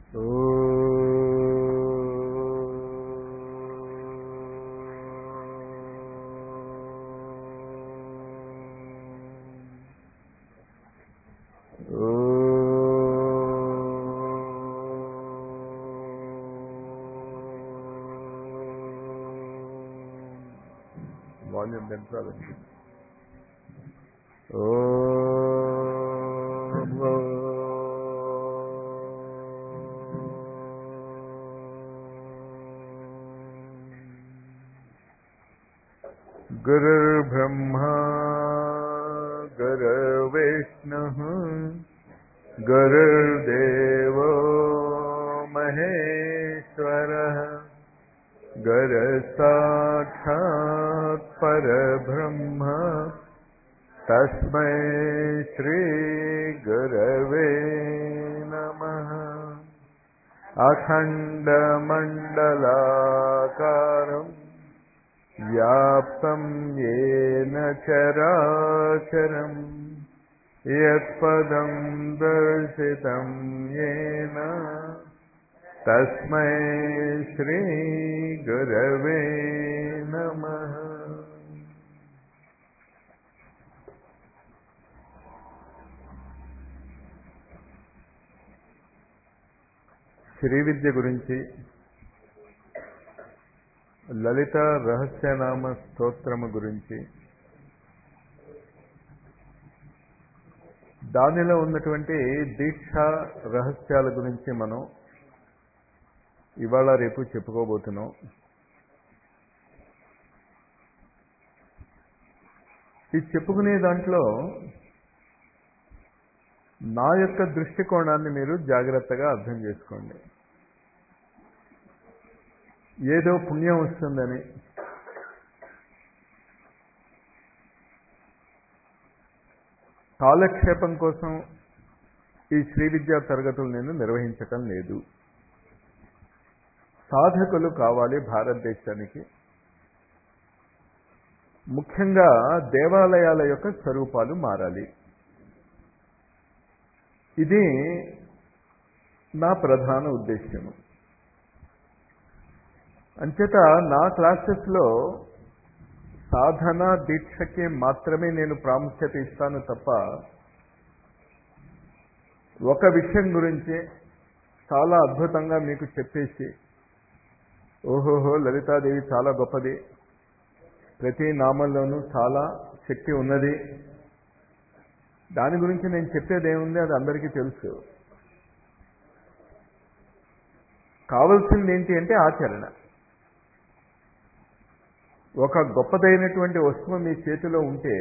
volume పెంచాలండి ఓ गुरुर्ब्रह्मा गुरुर्विष्णुः गुरुर्देवो महेश्वरः गुरुसाक्षात् परब्रह्म तस्मै श्रीगुरवे नमः अखण्डमण्डलाकारम् व्याप्तं येन चराचरम् यत्पदं दर्शितं येन तस्मै श्रीगुरवे नमः శ్రీ విద్య గురించి లలిత రహస్యనామ స్తోత్రము గురించి దానిలో ఉన్నటువంటి దీక్ష రహస్యాల గురించి మనం ఇవాళ రేపు చెప్పుకోబోతున్నాం ఈ చెప్పుకునే దాంట్లో నా యొక్క దృష్టికోణాన్ని మీరు జాగ్రత్తగా అర్థం చేసుకోండి ఏదో పుణ్యం వస్తుందని కాలక్షేపం కోసం ఈ శ్రీ విద్యా తరగతులు నేను నిర్వహించటం లేదు సాధకులు కావాలి భారతదేశానికి ముఖ్యంగా దేవాలయాల యొక్క స్వరూపాలు మారాలి ఇది నా ప్రధాన ఉద్దేశ్యము అంచేత నా క్లాసెస్లో సాధన దీక్షకి మాత్రమే నేను ప్రాముఖ్యత ఇస్తాను తప్ప ఒక విషయం గురించి చాలా అద్భుతంగా మీకు చెప్పేసి ఓహోహో లలితాదేవి చాలా గొప్పది ప్రతి నామంలోనూ చాలా శక్తి ఉన్నది దాని గురించి నేను చెప్పేది ఏముంది అది అందరికీ తెలుసు కావలసింది ఏంటి అంటే ఆచరణ ఒక గొప్పదైనటువంటి వస్తువు మీ చేతిలో ఉంటే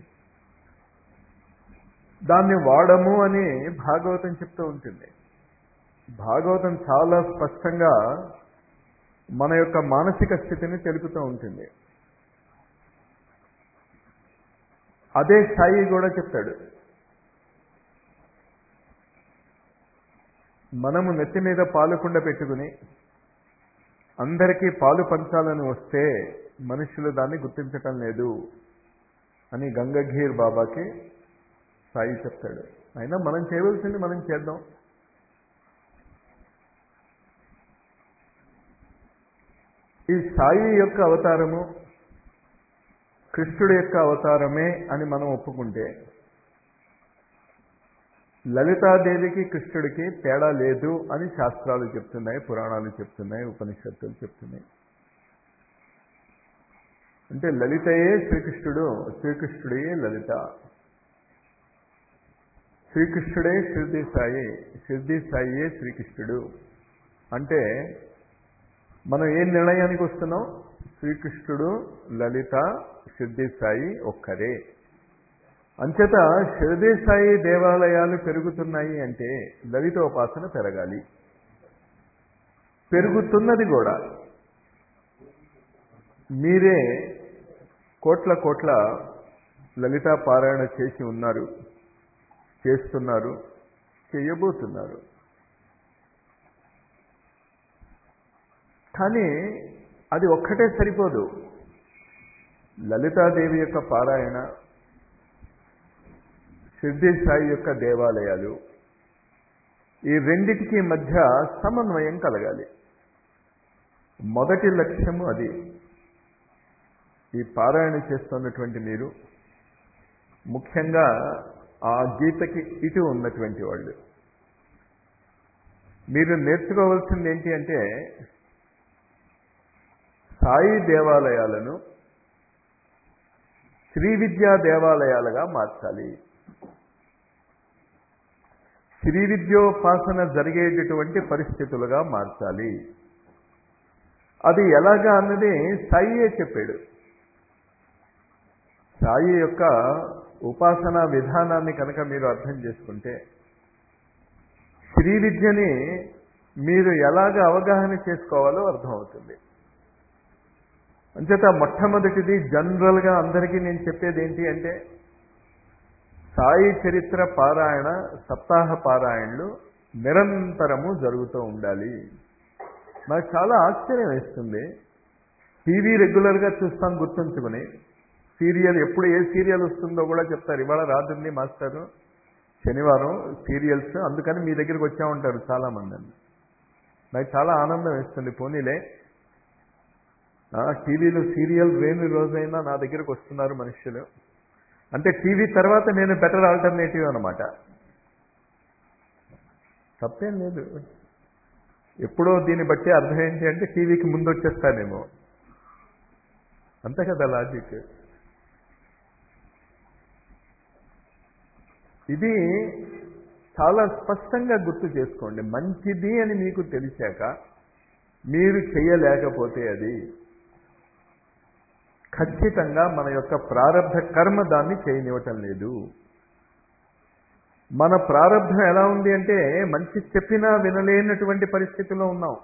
దాన్ని వాడము అని భాగవతం చెప్తూ ఉంటుంది భాగవతం చాలా స్పష్టంగా మన యొక్క మానసిక స్థితిని తెలుపుతూ ఉంటుంది అదే సాయి కూడా చెప్తాడు మనము నెత్తి మీద పాలుకుండ పెట్టుకుని అందరికీ పాలు పంచాలని వస్తే మనుషులు దాన్ని గుర్తించటం లేదు అని గంగఘీర్ బాబాకి సాయి చెప్తాడు అయినా మనం చేయవలసింది మనం చేద్దాం ఈ సాయి యొక్క అవతారము కృష్ణుడి యొక్క అవతారమే అని మనం ఒప్పుకుంటే లలితాదేవికి కృష్ణుడికి తేడా లేదు అని శాస్త్రాలు చెప్తున్నాయి పురాణాలు చెప్తున్నాయి ఉపనిషత్తులు చెప్తున్నాయి అంటే లలితయే శ్రీకృష్ణుడు శ్రీకృష్ణుడే లలిత శ్రీకృష్ణుడే షిర్ది సాయి షిర్ది సాయియే శ్రీకృష్ణుడు అంటే మనం ఏ నిర్ణయానికి వస్తున్నాం శ్రీకృష్ణుడు లలిత షిర్ది సాయి ఒక్కరే అంచేత షిర్ది సాయి దేవాలయాలు పెరుగుతున్నాయి అంటే లలిత ఉపాసన పెరగాలి పెరుగుతున్నది కూడా మీరే కోట్ల కోట్ల లలితా పారాయణ చేసి ఉన్నారు చేస్తున్నారు చేయబోతున్నారు కానీ అది ఒక్కటే సరిపోదు లలితాదేవి యొక్క పారాయణ సిద్ధి సాయి యొక్క దేవాలయాలు ఈ రెండిటికి మధ్య సమన్వయం కలగాలి మొదటి లక్ష్యము అది ఈ పారాయణ చేస్తున్నటువంటి మీరు ముఖ్యంగా ఆ గీతకి ఇటు ఉన్నటువంటి వాళ్ళు మీరు నేర్చుకోవాల్సింది ఏంటి అంటే సాయి దేవాలయాలను శ్రీ విద్యా దేవాలయాలుగా మార్చాలి శ్రీ విద్యోపాసన జరిగేటటువంటి పరిస్థితులుగా మార్చాలి అది ఎలాగా అన్నది సాయియే చెప్పాడు సాయి యొక్క ఉపాసనా విధానాన్ని కనుక మీరు అర్థం చేసుకుంటే శ్రీ విద్యని మీరు ఎలాగ అవగాహన చేసుకోవాలో అర్థమవుతుంది అంచేత మొట్టమొదటిది జనరల్గా అందరికీ నేను చెప్పేది ఏంటి అంటే సాయి చరిత్ర పారాయణ సప్తాహ పారాయణలు నిరంతరము జరుగుతూ ఉండాలి నాకు చాలా ఆశ్చర్యం వేస్తుంది టీవీ రెగ్యులర్గా చూస్తాం గుర్తుంచుకుని సీరియల్ ఎప్పుడు ఏ సీరియల్ వస్తుందో కూడా చెప్తారు ఇవాళ రాత్రి మాస్టారు శనివారం సీరియల్స్ అందుకని మీ దగ్గరికి వచ్చా ఉంటారు చాలామంది నాకు చాలా ఆనందం వేస్తుంది పోనీలే టీవీలో సీరియల్ వేని రోజైనా నా దగ్గరకు వస్తున్నారు మనుషులు అంటే టీవీ తర్వాత నేను బెటర్ ఆల్టర్నేటివ్ అనమాట తప్పేం లేదు ఎప్పుడో దీన్ని బట్టి అర్థం ఏంటి అంటే టీవీకి ముందు వచ్చేస్తానేమో అంతే కదా లాజిక్ ఇది చాలా స్పష్టంగా గుర్తు చేసుకోండి మంచిది అని మీకు తెలిసాక మీరు చేయలేకపోతే అది ఖచ్చితంగా మన యొక్క ప్రారంభ కర్మ దాన్ని చేయనివ్వటం లేదు మన ప్రారంభం ఎలా ఉంది అంటే మంచి చెప్పినా వినలేనటువంటి పరిస్థితిలో ఉన్నాం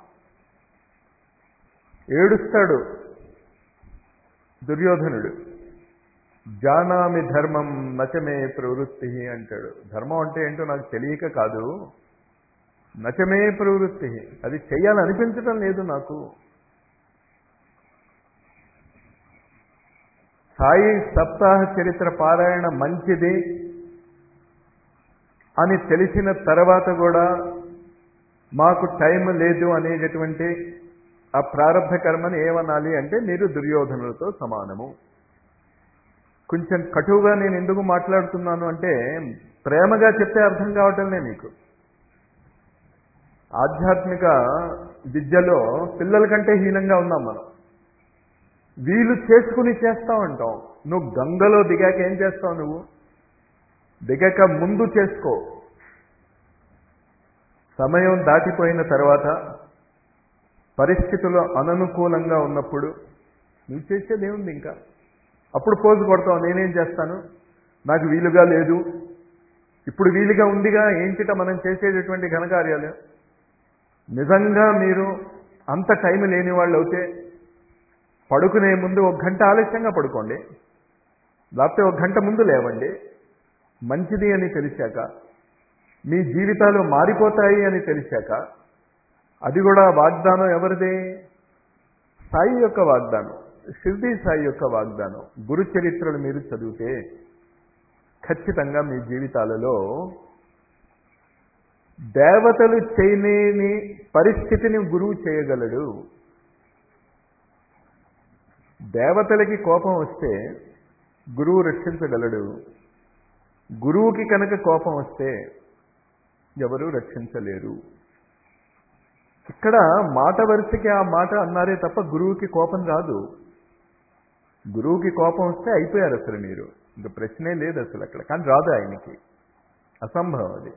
ఏడుస్తాడు దుర్యోధనుడు జానామి ధర్మం నచమే ప్రవృత్తి అంటాడు ధర్మం అంటే ఏంటో నాకు తెలియక కాదు నచమే ప్రవృత్తి అది చెయ్యాలనిపించటం లేదు నాకు సాయి సప్తాహ చరిత్ర పారాయణ మంచిది అని తెలిసిన తర్వాత కూడా మాకు టైం లేదు అనేటటువంటి ఆ ప్రారంభ కర్మని ఏమనాలి అంటే మీరు దుర్యోధనులతో సమానము కొంచెం కటువుగా నేను ఎందుకు మాట్లాడుతున్నాను అంటే ప్రేమగా చెప్తే అర్థం కావటంలే మీకు ఆధ్యాత్మిక విద్యలో పిల్లల కంటే హీనంగా ఉన్నాం మనం వీలు చేసుకుని చేస్తా ఉంటాం నువ్వు గంగలో దిగాక ఏం చేస్తావు నువ్వు దిగక ముందు చేసుకో సమయం దాటిపోయిన తర్వాత పరిస్థితులు అననుకూలంగా ఉన్నప్పుడు నువ్వు చేసేది ఏముంది ఇంకా అప్పుడు పోజు కొడతావు నేనేం చేస్తాను నాకు వీలుగా లేదు ఇప్పుడు వీలుగా ఉందిగా ఏంటిట మనం చేసేటటువంటి ఘనకార్యాలు నిజంగా మీరు అంత టైం లేని వాళ్ళు అయితే పడుకునే ముందు ఒక గంట ఆలస్యంగా పడుకోండి లేకపోతే ఒక గంట ముందు లేవండి మంచిది అని తెలిసాక మీ జీవితాలు మారిపోతాయి అని తెలిసాక అది కూడా వాగ్దానం ఎవరిది సాయి యొక్క వాగ్దానం షిర్డీ సాయి యొక్క వాగ్దానం గురు చరిత్రలు మీరు చదివితే ఖచ్చితంగా మీ జీవితాలలో దేవతలు చేయలేని పరిస్థితిని గురువు చేయగలడు దేవతలకి కోపం వస్తే గురువు రక్షించగలడు గురువుకి కనుక కోపం వస్తే ఎవరు రక్షించలేరు ఇక్కడ మాట వరుసకి ఆ మాట అన్నారే తప్ప గురువుకి కోపం రాదు గురువుకి కోపం వస్తే అయిపోయారు అసలు మీరు ఇంకా ప్రశ్నే లేదు అసలు అక్కడ కానీ రాదు ఆయనకి అసంభవం అది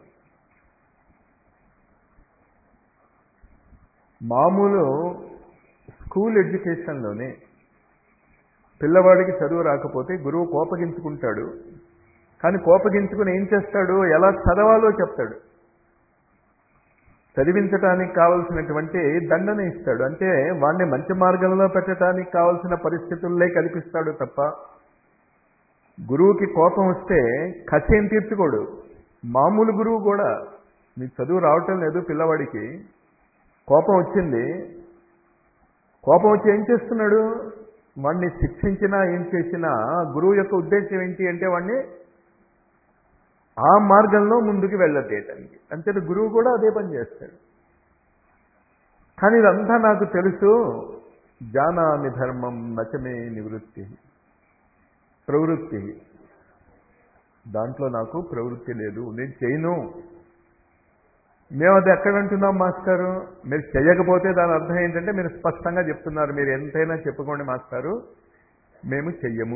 మామూలు స్కూల్ ఎడ్యుకేషన్లోనే పిల్లవాడికి చదువు రాకపోతే గురువు కోపగించుకుంటాడు కానీ కోపగించుకుని ఏం చేస్తాడు ఎలా చదవాలో చెప్తాడు చదివించటానికి కావలసినటువంటి దండన ఇస్తాడు అంటే వాడిని మంచి మార్గంలో పెట్టడానికి కావలసిన పరిస్థితుల్లే కల్పిస్తాడు తప్ప గురువుకి కోపం వస్తే కసేం తీర్చుకోడు మామూలు గురువు కూడా నీకు చదువు రావటం లేదు పిల్లవాడికి కోపం వచ్చింది కోపం వచ్చి ఏం చేస్తున్నాడు వాడిని శిక్షించినా ఏం చేసినా గురువు యొక్క ఉద్దేశం ఏంటి అంటే వాడిని ఆ మార్గంలో ముందుకు వెళ్ళదేయటానికి అంతేత గురువు కూడా అదే పని చేస్తాడు కానీ ఇదంతా నాకు తెలుసు జానామి ధర్మం నచమే నివృత్తి ప్రవృత్తి దాంట్లో నాకు ప్రవృత్తి లేదు నేను చేయను మేము అది ఎక్కడ అంటున్నాం మాస్టారు మీరు చేయకపోతే దాని అర్థం ఏంటంటే మీరు స్పష్టంగా చెప్తున్నారు మీరు ఎంతైనా చెప్పుకోండి మాస్టారు మేము చెయ్యము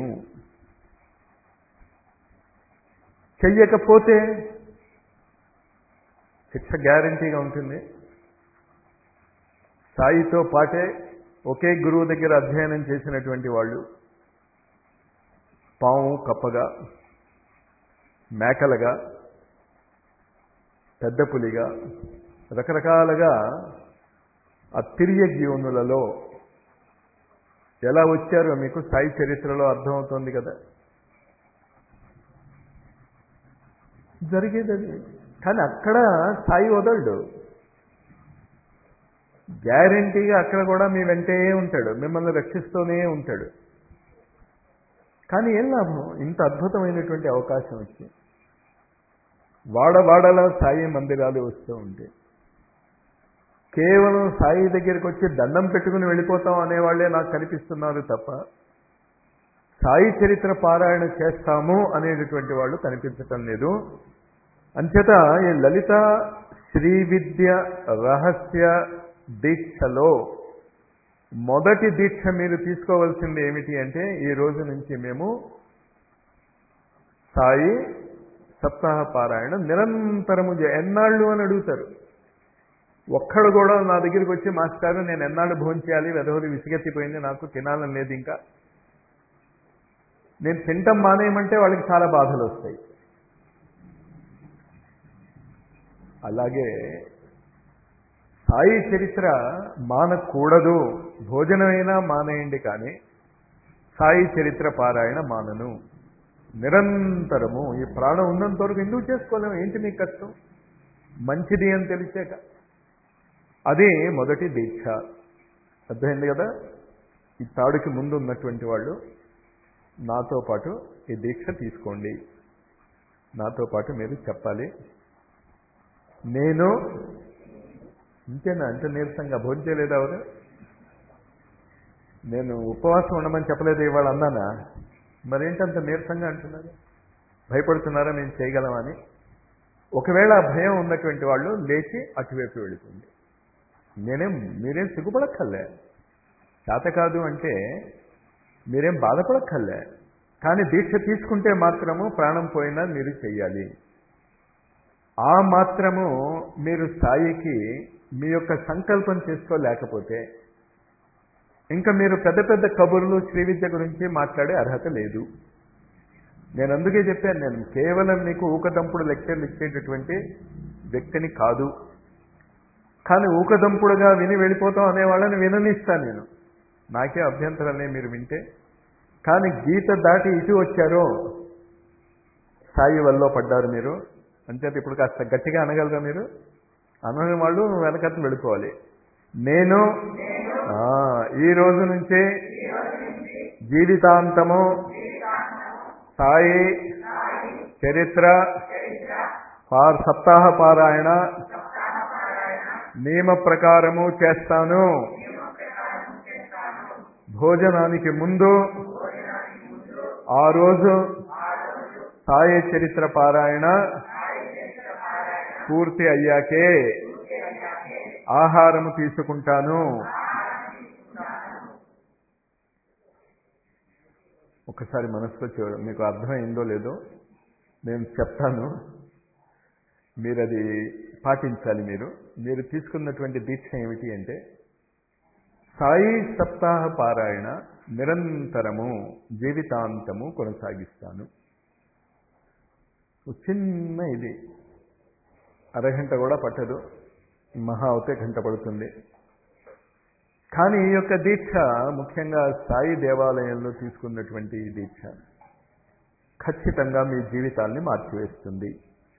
చెయ్యకపోతే శిక్ష గ్యారంటీగా ఉంటుంది సాయితో పాటే ఒకే గురువు దగ్గర అధ్యయనం చేసినటువంటి వాళ్ళు పాము కప్పగా మేకలుగా పెద్ద పులిగా రకరకాలుగా ఆ తిరియ జీవనులలో ఎలా వచ్చారో మీకు సాయి చరిత్రలో అర్థమవుతోంది కదా జరిగేది అది కానీ అక్కడ సాయి వదలడు గ్యారంటీగా అక్కడ కూడా మీ వెంటే ఉంటాడు మిమ్మల్ని రక్షిస్తూనే ఉంటాడు కానీ ఏం లాభం ఇంత అద్భుతమైనటువంటి అవకాశం వచ్చి వాడవాడలా సాయి మందిరాలు వస్తూ ఉంటాయి కేవలం సాయి దగ్గరికి వచ్చి దండం పెట్టుకుని వెళ్ళిపోతాం అనేవాళ్లే నాకు కనిపిస్తున్నారు తప్ప సాయి చరిత్ర పారాయణ చేస్తాము అనేటటువంటి వాళ్ళు కనిపించటం లేదు అంచేత ఈ లలిత శ్రీ విద్య రహస్య దీక్షలో మొదటి దీక్ష మీరు తీసుకోవాల్సింది ఏమిటి అంటే ఈ రోజు నుంచి మేము సాయి సప్తాహ పారాయణ నిరంతరము చే- ఎన్నాళ్ళు అని అడుగుతారు ఒక్కడు కూడా నా దగ్గరికి వచ్చి మాస్టారు నేను ఎన్నాళ్ళు భోజనం చేయాలి వెదవది విసిగెత్తిపోయింది నాకు తినాలని లేదు ఇంకా నేను తింటం మానేయమంటే వాళ్ళకి చాలా బాధలు వస్తాయి అలాగే సాయి చరిత్ర మానకూడదు భోజనమైనా మానేయండి కానీ సాయి చరిత్ర పారాయణ మానను నిరంతరము ఈ ప్రాణం ఉన్నంత వరకు ఎందుకు చేసుకోలేము ఏంటి మీకు కష్టం మంచిది అని తెలిసాక అదే మొదటి దీక్ష అర్థమైంది కదా ఈ తాడుకి ముందు ఉన్నటువంటి వాళ్ళు నాతో పాటు ఈ దీక్ష తీసుకోండి నాతో పాటు మీరు చెప్పాలి నేను ఇంతేనా అంత నీరసంగా భోజనం చేయలేదు ఎవరు నేను ఉపవాసం ఉండమని చెప్పలేదు ఇవాళ అన్నానా మరేంటంత నీరసంగా అంటున్నారు భయపడుతున్నారా మేము చేయగలమని ఒకవేళ ఆ భయం ఉన్నటువంటి వాళ్ళు లేచి అటువైపు వెళుతుంది నేనేం మీరేం సిగ్గుపడక్కర్లే చేత కాదు అంటే మీరేం బాధపడక్కర్లే కానీ దీక్ష తీసుకుంటే మాత్రము ప్రాణం పోయినా మీరు చెయ్యాలి ఆ మాత్రము మీరు స్థాయికి మీ యొక్క సంకల్పం చేసుకోలేకపోతే ఇంకా మీరు పెద్ద పెద్ద కబుర్లు శ్రీ విద్య గురించి మాట్లాడే అర్హత లేదు నేను అందుకే చెప్పాను నేను కేవలం మీకు ఊకదంపుడు లెక్చర్లు ఇచ్చేటటువంటి వ్యక్తిని కాదు కానీ ఊకదంపుడుగా విని వెళ్ళిపోతాం అనే వాళ్ళని విననిస్తాను నేను నాకే అభ్యంతరాలే మీరు వింటే కానీ గీత దాటి ఇటు వచ్చారో సాయి వల్ల పడ్డారు మీరు అంచేత ఇప్పుడు కాస్త గట్టిగా అనగలరా మీరు అనని వాళ్ళు వెనకట్టు వెళ్ళిపోవాలి నేను ఆ, ఈ రోజు నుంచే జీవితాంతము సాయి చరిత్ర పార్ సప్తాహ పారాయణ నియమ ప్రకారము చేస్తాను భోజనానికి ముందు ఆ రోజు సాయి చరిత్ర పారాయణ పూర్తి అయ్యాకే ఆహారము తీసుకుంటాను ఒకసారి మనసులో చూడ మీకు అర్థమైందో లేదో నేను చెప్తాను మీరు అది పాటించాలి మీరు మీరు తీసుకున్నటువంటి దీక్ష ఏమిటి అంటే సాయి సప్తాహ పారాయణ నిరంతరము జీవితాంతము కొనసాగిస్తాను ఒక చిన్న ఇది అరగంట కూడా పట్టదు మహా అవుతే గంట పడుతుంది కానీ ఈ యొక్క దీక్ష ముఖ్యంగా సాయి దేవాలయంలో తీసుకున్నటువంటి ఈ దీక్ష ఖచ్చితంగా మీ జీవితాన్ని మార్చివేస్తుంది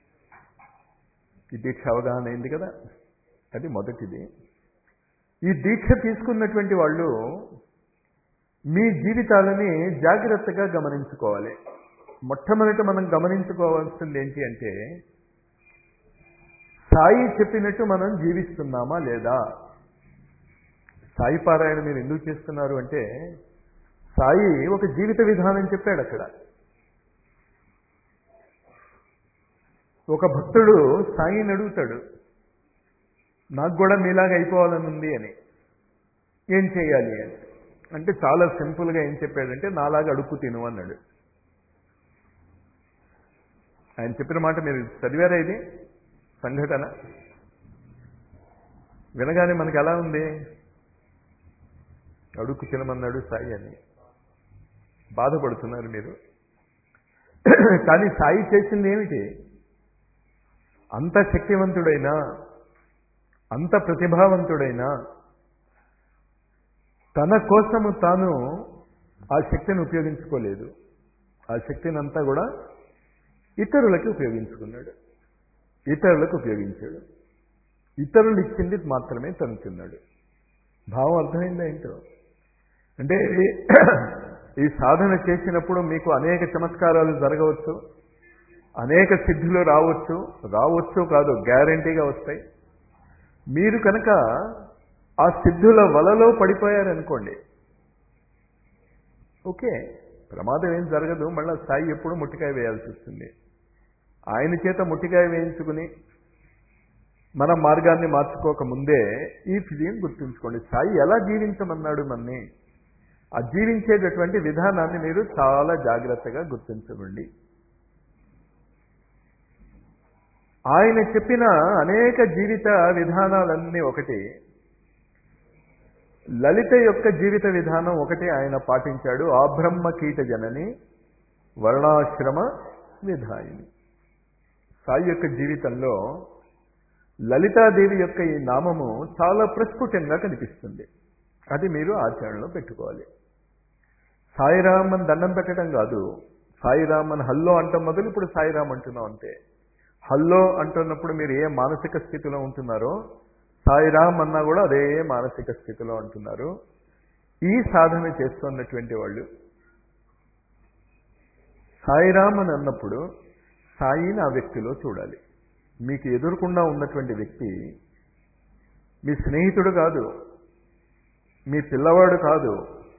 ఈ దీక్ష అవగాహన అయింది కదా అది మొదటిది ఈ దీక్ష తీసుకున్నటువంటి వాళ్ళు మీ జీవితాలని జాగ్రత్తగా గమనించుకోవాలి మొట్టమొదట మనం గమనించుకోవాల్సింది ఏంటి అంటే సాయి చెప్పినట్టు మనం జీవిస్తున్నామా లేదా సాయి పారాయణ మీరు ఎందుకు చేస్తున్నారు అంటే సాయి ఒక జీవిత విధానం చెప్పాడు అక్కడ ఒక భక్తుడు సాయిని అడుగుతాడు నాకు కూడా మీలాగా అయిపోవాలని ఉంది అని ఏం చేయాలి అని అంటే చాలా సింపుల్గా ఏం చెప్పాడంటే నాలాగా అడుక్కు తిను అన్నాడు ఆయన చెప్పిన మాట మీరు చదివారా ఇది సంఘటన వినగానే మనకి ఎలా ఉంది అడుక్కు తినమన్నాడు సాయి అని బాధపడుతున్నారు మీరు కానీ సాయి చేసింది ఏమిటి అంత శక్తివంతుడైనా అంత ప్రతిభావంతుడైనా తన కోసము తాను ఆ శక్తిని ఉపయోగించుకోలేదు ఆ శక్తిని అంతా కూడా ఇతరులకి ఉపయోగించుకున్నాడు ఇతరులకు ఉపయోగించాడు ఇతరులు ఇచ్చింది మాత్రమే తను తిన్నాడు భావం అర్థమైందా ఏంటో అంటే ఈ సాధన చేసినప్పుడు మీకు అనేక చమత్కారాలు జరగవచ్చు అనేక సిద్ధులు రావచ్చు రావచ్చు కాదు గ్యారంటీగా వస్తాయి మీరు కనుక ఆ సిద్ధుల వలలో పడిపోయారనుకోండి ఓకే ప్రమాదం ఏం జరగదు మళ్ళీ సాయి ఎప్పుడు ముట్టికాయ వేయాల్సి వస్తుంది ఆయన చేత ముట్టికాయ వేయించుకుని మన మార్గాన్ని మార్చుకోక ముందే ఈ విజయం గుర్తుంచుకోండి సాయి ఎలా జీవించమన్నాడు మన్ని ఆ జీవించేటటువంటి విధానాన్ని మీరు చాలా జాగ్రత్తగా గుర్తించకండి ఆయన చెప్పిన అనేక జీవిత విధానాలన్నీ ఒకటి లలిత యొక్క జీవిత విధానం ఒకటి ఆయన పాటించాడు ఆబ్రహ్మ కీట జనని వర్ణాశ్రమ విధాయిని సాయి యొక్క జీవితంలో లలితాదేవి యొక్క ఈ నామము చాలా ప్రస్ఫుటంగా కనిపిస్తుంది అది మీరు ఆచరణలో పెట్టుకోవాలి సాయిరామ్ అని దండం పెట్టడం కాదు సాయిరామ్ అని హల్లో అంటాం మొదలు ఇప్పుడు సాయిరామ్ అంటున్నాం అంతే హల్లో అంటున్నప్పుడు మీరు ఏ మానసిక స్థితిలో ఉంటున్నారో సాయిరామ్ అన్నా కూడా అదే మానసిక స్థితిలో అంటున్నారు ఈ సాధన చేస్తున్నటువంటి వాళ్ళు సాయిరామ్ అని అన్నప్పుడు సాయిని ఆ వ్యక్తిలో చూడాలి మీకు ఎదురుకుండా ఉన్నటువంటి వ్యక్తి మీ స్నేహితుడు కాదు మీ పిల్లవాడు కాదు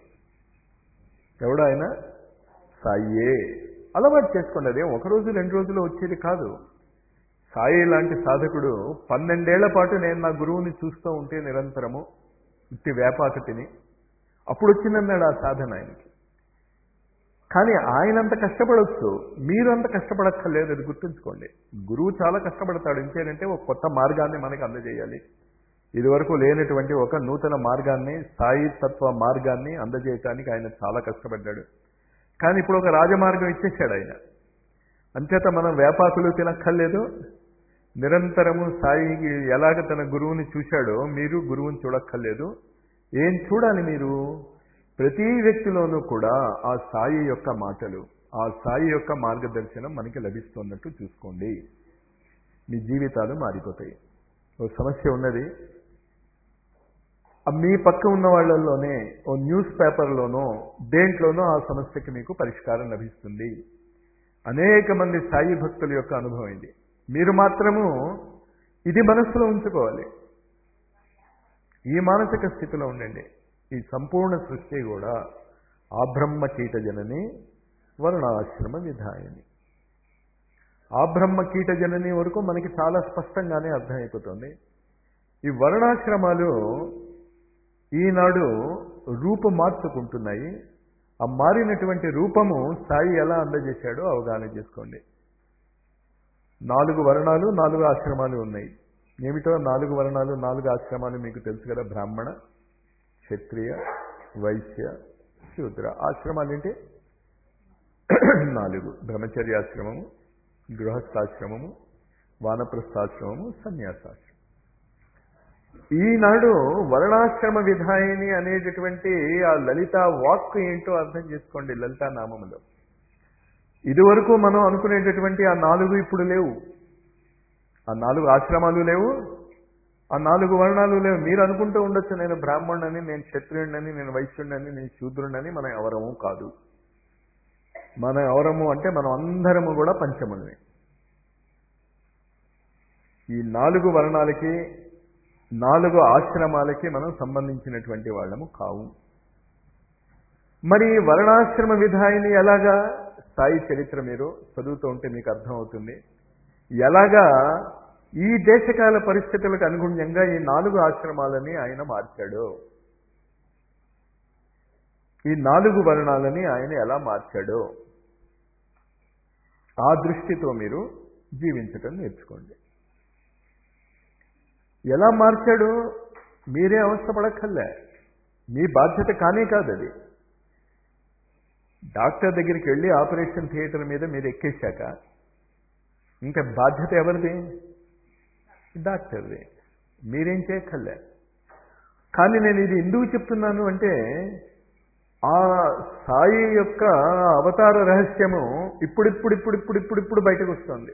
ఎవడు ఆయన సాయే అలవాటు చేసుకోండి అదేం ఒక రోజు రెండు రోజులు వచ్చేది కాదు సాయి లాంటి సాధకుడు పన్నెండేళ్ల పాటు నేను నా గురువుని చూస్తూ ఉంటే నిరంతరము ఇట్టి వేపాక తిని అప్పుడు వచ్చిందన్నాడు ఆ సాధన ఆయనకి కానీ ఆయన అంత కష్టపడవచ్చు మీరు అంత కష్టపడక్కర్లేదు అది గుర్తుంచుకోండి గురువు చాలా కష్టపడతాడు ఇంకేంటంటే ఒక కొత్త మార్గాన్ని మనకి అందజేయాలి ఇదివరకు లేనటువంటి ఒక నూతన మార్గాన్ని సాయి తత్వ మార్గాన్ని అందజేయటానికి ఆయన చాలా కష్టపడ్డాడు కానీ ఇప్పుడు ఒక రాజమార్గం ఇచ్చేసాడు ఆయన అంచేత మనం వేపాకులు తినక్కర్లేదు నిరంతరము సాయికి ఎలాగ తన గురువుని చూశాడో మీరు గురువుని చూడక్కర్లేదు ఏం చూడాలి మీరు ప్రతి వ్యక్తిలోనూ కూడా ఆ సాయి యొక్క మాటలు ఆ సాయి యొక్క మార్గదర్శనం మనకి లభిస్తున్నట్టు చూసుకోండి మీ జీవితాలు మారిపోతాయి ఓ సమస్య ఉన్నది మీ పక్క ఉన్న వాళ్ళల్లోనే ఓ న్యూస్ పేపర్లోనో దేంట్లోనో ఆ సమస్యకి మీకు పరిష్కారం లభిస్తుంది అనేక మంది సాయి భక్తుల యొక్క అనుభవం ఇది మీరు మాత్రము ఇది మనస్సులో ఉంచుకోవాలి ఈ మానసిక స్థితిలో ఉండండి ఈ సంపూర్ణ సృష్టి కూడా ఆబ్రహ్మ కీట జనని వర్ణాశ్రమ విధాయని ఆబ్రహ్మ కీట జనని వరకు మనకి చాలా స్పష్టంగానే అర్థమైపోతుంది ఈ వర్ణాశ్రమాలు ఈనాడు రూపం మార్చుకుంటున్నాయి ఆ మారినటువంటి రూపము సాయి ఎలా అందజేశాడో అవగాహన చేసుకోండి నాలుగు వర్ణాలు నాలుగు ఆశ్రమాలు ఉన్నాయి ఏమిటో నాలుగు వర్ణాలు నాలుగు ఆశ్రమాలు మీకు తెలుసు కదా బ్రాహ్మణ క్షత్రియ వైశ్య శూద్ర ఆశ్రమాలు ఏంటి నాలుగు బ్రహ్మచర్యాశ్రమము గృహస్థాశ్రమము వానప్రస్థాశ్రమము సన్యాసాశ్రమం ఈనాడు వర్ణాశ్రమ విధాయిని అనేటటువంటి ఆ లలిత వాక్ ఏంటో అర్థం చేసుకోండి లలితా నామములో ఇదివరకు మనం అనుకునేటటువంటి ఆ నాలుగు ఇప్పుడు లేవు ఆ నాలుగు ఆశ్రమాలు లేవు ఆ నాలుగు వర్ణాలు లేవు మీరు అనుకుంటూ ఉండొచ్చు నేను బ్రాహ్మణుడని నేను క్షత్రియుడినని నేను వైశ్యుడినని నేను శూద్రుడినని మనం ఎవరము కాదు మనం ఎవరము అంటే మనం అందరము కూడా పంచముల్ని ఈ నాలుగు వర్ణాలకి నాలుగు ఆశ్రమాలకి మనం సంబంధించినటువంటి వాళ్ళము కావు మరి వర్ణాశ్రమ విధాయిని ఎలాగా స్థాయి చరిత్ర మీరు చదువుతూ ఉంటే మీకు అర్థమవుతుంది ఎలాగా ఈ దేశకాల పరిస్థితులకు అనుగుణ్యంగా ఈ నాలుగు ఆశ్రమాలని ఆయన మార్చాడు ఈ నాలుగు వర్ణాలని ఆయన ఎలా మార్చాడో ఆ దృష్టితో మీరు జీవించటం నేర్చుకోండి ఎలా మార్చాడు మీరే అవస్థపడక్కర్లే మీ బాధ్యత కానే కాదు అది డాక్టర్ దగ్గరికి వెళ్ళి ఆపరేషన్ థియేటర్ మీద మీరు ఎక్కేశాక ఇంకా బాధ్యత ఎవరిది డాక్టర్ది మీరేం చేయక్కర్లే కానీ నేను ఇది ఎందుకు చెప్తున్నాను అంటే ఆ సాయి యొక్క అవతార రహస్యము ఇప్పుడిప్పుడు ఇప్పుడు ఇప్పుడు ఇప్పుడు ఇప్పుడు బయటకు వస్తుంది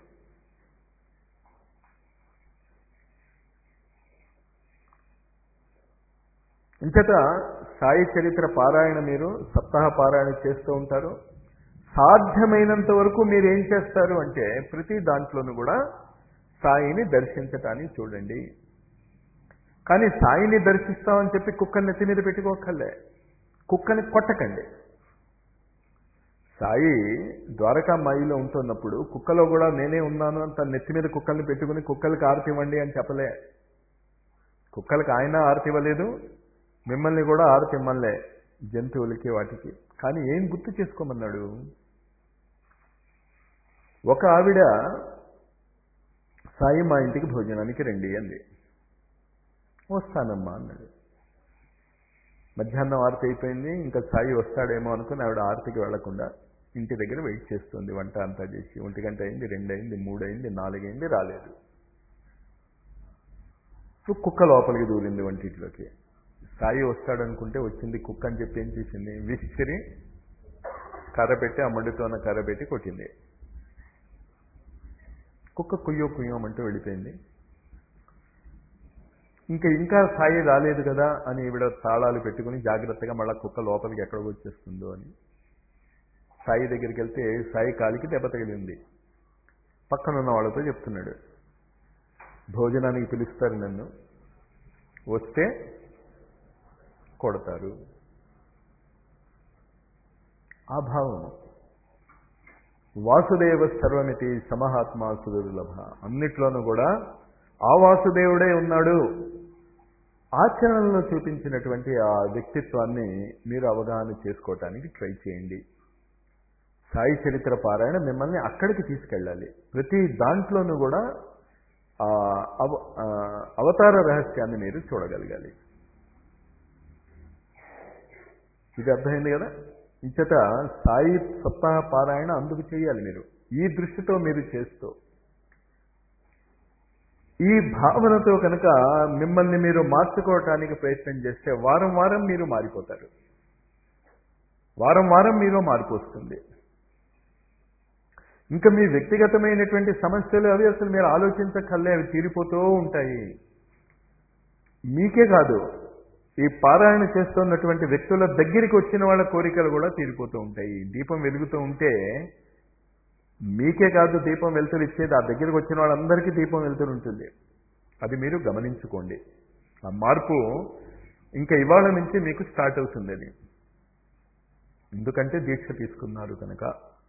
ఇంతట సాయి చరిత్ర పారాయణ మీరు సప్తాహ పారాయణ చేస్తూ ఉంటారు సాధ్యమైనంత వరకు మీరు ఏం చేస్తారు అంటే ప్రతి దాంట్లోనూ కూడా సాయిని దర్శించటానికి చూడండి కానీ సాయిని దర్శిస్తామని చెప్పి కుక్కని నెత్తి మీద పెట్టుకోకర్లే కుక్కని కొట్టకండి సాయి ద్వారకా మాయిలో ఉంటున్నప్పుడు కుక్కలో కూడా నేనే ఉన్నాను అని తన నెత్తి మీద కుక్కల్ని పెట్టుకుని కుక్కలకి ఆరతి ఇవ్వండి అని చెప్పలే కుక్కలకి ఆయన ఆరతి ఇవ్వలేదు మిమ్మల్ని కూడా ఆరతి ఇమ్మలే జంతువులకి వాటికి కానీ ఏం గుర్తు చేసుకోమన్నాడు ఒక ఆవిడ సాయి మా ఇంటికి భోజనానికి రండి అంది వస్తానమ్మా అన్నాడు మధ్యాహ్నం ఆరతి అయిపోయింది ఇంకా సాయి వస్తాడేమో అనుకుని ఆవిడ ఆరతికి వెళ్లకుండా ఇంటి దగ్గర వెయిట్ చేస్తుంది వంట అంతా చేసి ఒంటి గంట అయింది రెండు అయింది మూడు అయింది నాలుగైంది రాలేదు సో కుక్క లోపలికి దూరింది వంటింట్లోకి సాయి వస్తాడనుకుంటే వచ్చింది కుక్క అని చెప్పి ఏం చేసింది విసిరి కర్ర పెట్టి ఆ మండుతోన కర్ర పెట్టి కొట్టింది కుక్క కుయ్యో కుయ్యోమంటూ వెళ్ళిపోయింది ఇంకా ఇంకా సాయి రాలేదు కదా అని ఈవిడ తాళాలు పెట్టుకుని జాగ్రత్తగా మళ్ళీ కుక్క లోపలికి ఎక్కడికి వచ్చేస్తుందో అని సాయి దగ్గరికి వెళ్తే సాయి కాలికి దెబ్బ తగిలింది పక్కన ఉన్న వాళ్ళతో చెప్తున్నాడు భోజనానికి పిలుస్తారు నన్ను వస్తే కొడతారు ఆ భావం వాసుదేవ సర్వమితి సమహాత్మ సుదుర్లభ అన్నిట్లోనూ కూడా ఆ వాసుదేవుడే ఉన్నాడు ఆచరణలో చూపించినటువంటి ఆ వ్యక్తిత్వాన్ని మీరు అవగాహన చేసుకోవటానికి ట్రై చేయండి సాయి చరిత్ర పారాయణ మిమ్మల్ని అక్కడికి తీసుకెళ్ళాలి ప్రతి దాంట్లోనూ కూడా ఆ అవ అవతార రహస్యాన్ని మీరు చూడగలగాలి ఇది అర్థమైంది కదా ఇంచట సాయి సప్తాహ పారాయణ అందుకు చేయాలి మీరు ఈ దృష్టితో మీరు చేస్తూ ఈ భావనతో కనుక మిమ్మల్ని మీరు మార్చుకోవటానికి ప్రయత్నం చేస్తే వారం వారం మీరు మారిపోతారు వారం వారం మీలో మార్పు వస్తుంది ఇంకా మీ వ్యక్తిగతమైనటువంటి సమస్యలు అవి అసలు మీరు ఆలోచించకల్లే అవి తీరిపోతూ ఉంటాయి మీకే కాదు ఈ పారాయణ చేస్తున్నటువంటి వ్యక్తుల దగ్గరికి వచ్చిన వాళ్ళ కోరికలు కూడా తీరిపోతూ ఉంటాయి దీపం వెలుగుతూ ఉంటే మీకే కాదు దీపం వెలుతురు ఇచ్చేది ఆ దగ్గరికి వచ్చిన వాళ్ళందరికీ దీపం వెలుతురు ఉంటుంది అది మీరు గమనించుకోండి ఆ మార్పు ఇంకా ఇవాళ నుంచి మీకు స్టార్ట్ అవుతుంది అది ఎందుకంటే దీక్ష తీసుకున్నారు కనుక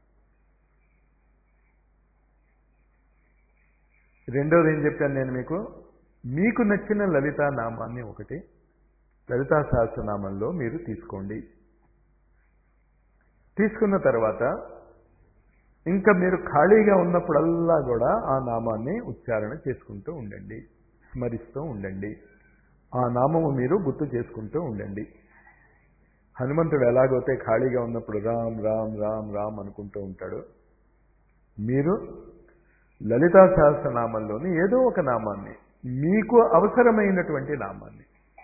రెండోది ఏం చెప్పాను నేను మీకు మీకు నచ్చిన లలితా నామాన్ని ఒకటి లలితా సహస్రనామంలో మీరు తీసుకోండి తీసుకున్న తర్వాత ఇంకా మీరు ఖాళీగా ఉన్నప్పుడల్లా కూడా ఆ నామాన్ని ఉచ్చారణ చేసుకుంటూ ఉండండి స్మరిస్తూ ఉండండి ఆ నామము మీరు గుర్తు చేసుకుంటూ ఉండండి హనుమంతుడు ఎలాగైతే ఖాళీగా ఉన్నప్పుడు రామ్ రామ్ రామ్ రామ్ అనుకుంటూ ఉంటాడు మీరు లలితా సహస్రనామంలోని ఏదో ఒక నామాన్ని మీకు అవసరమైనటువంటి నామాన్ని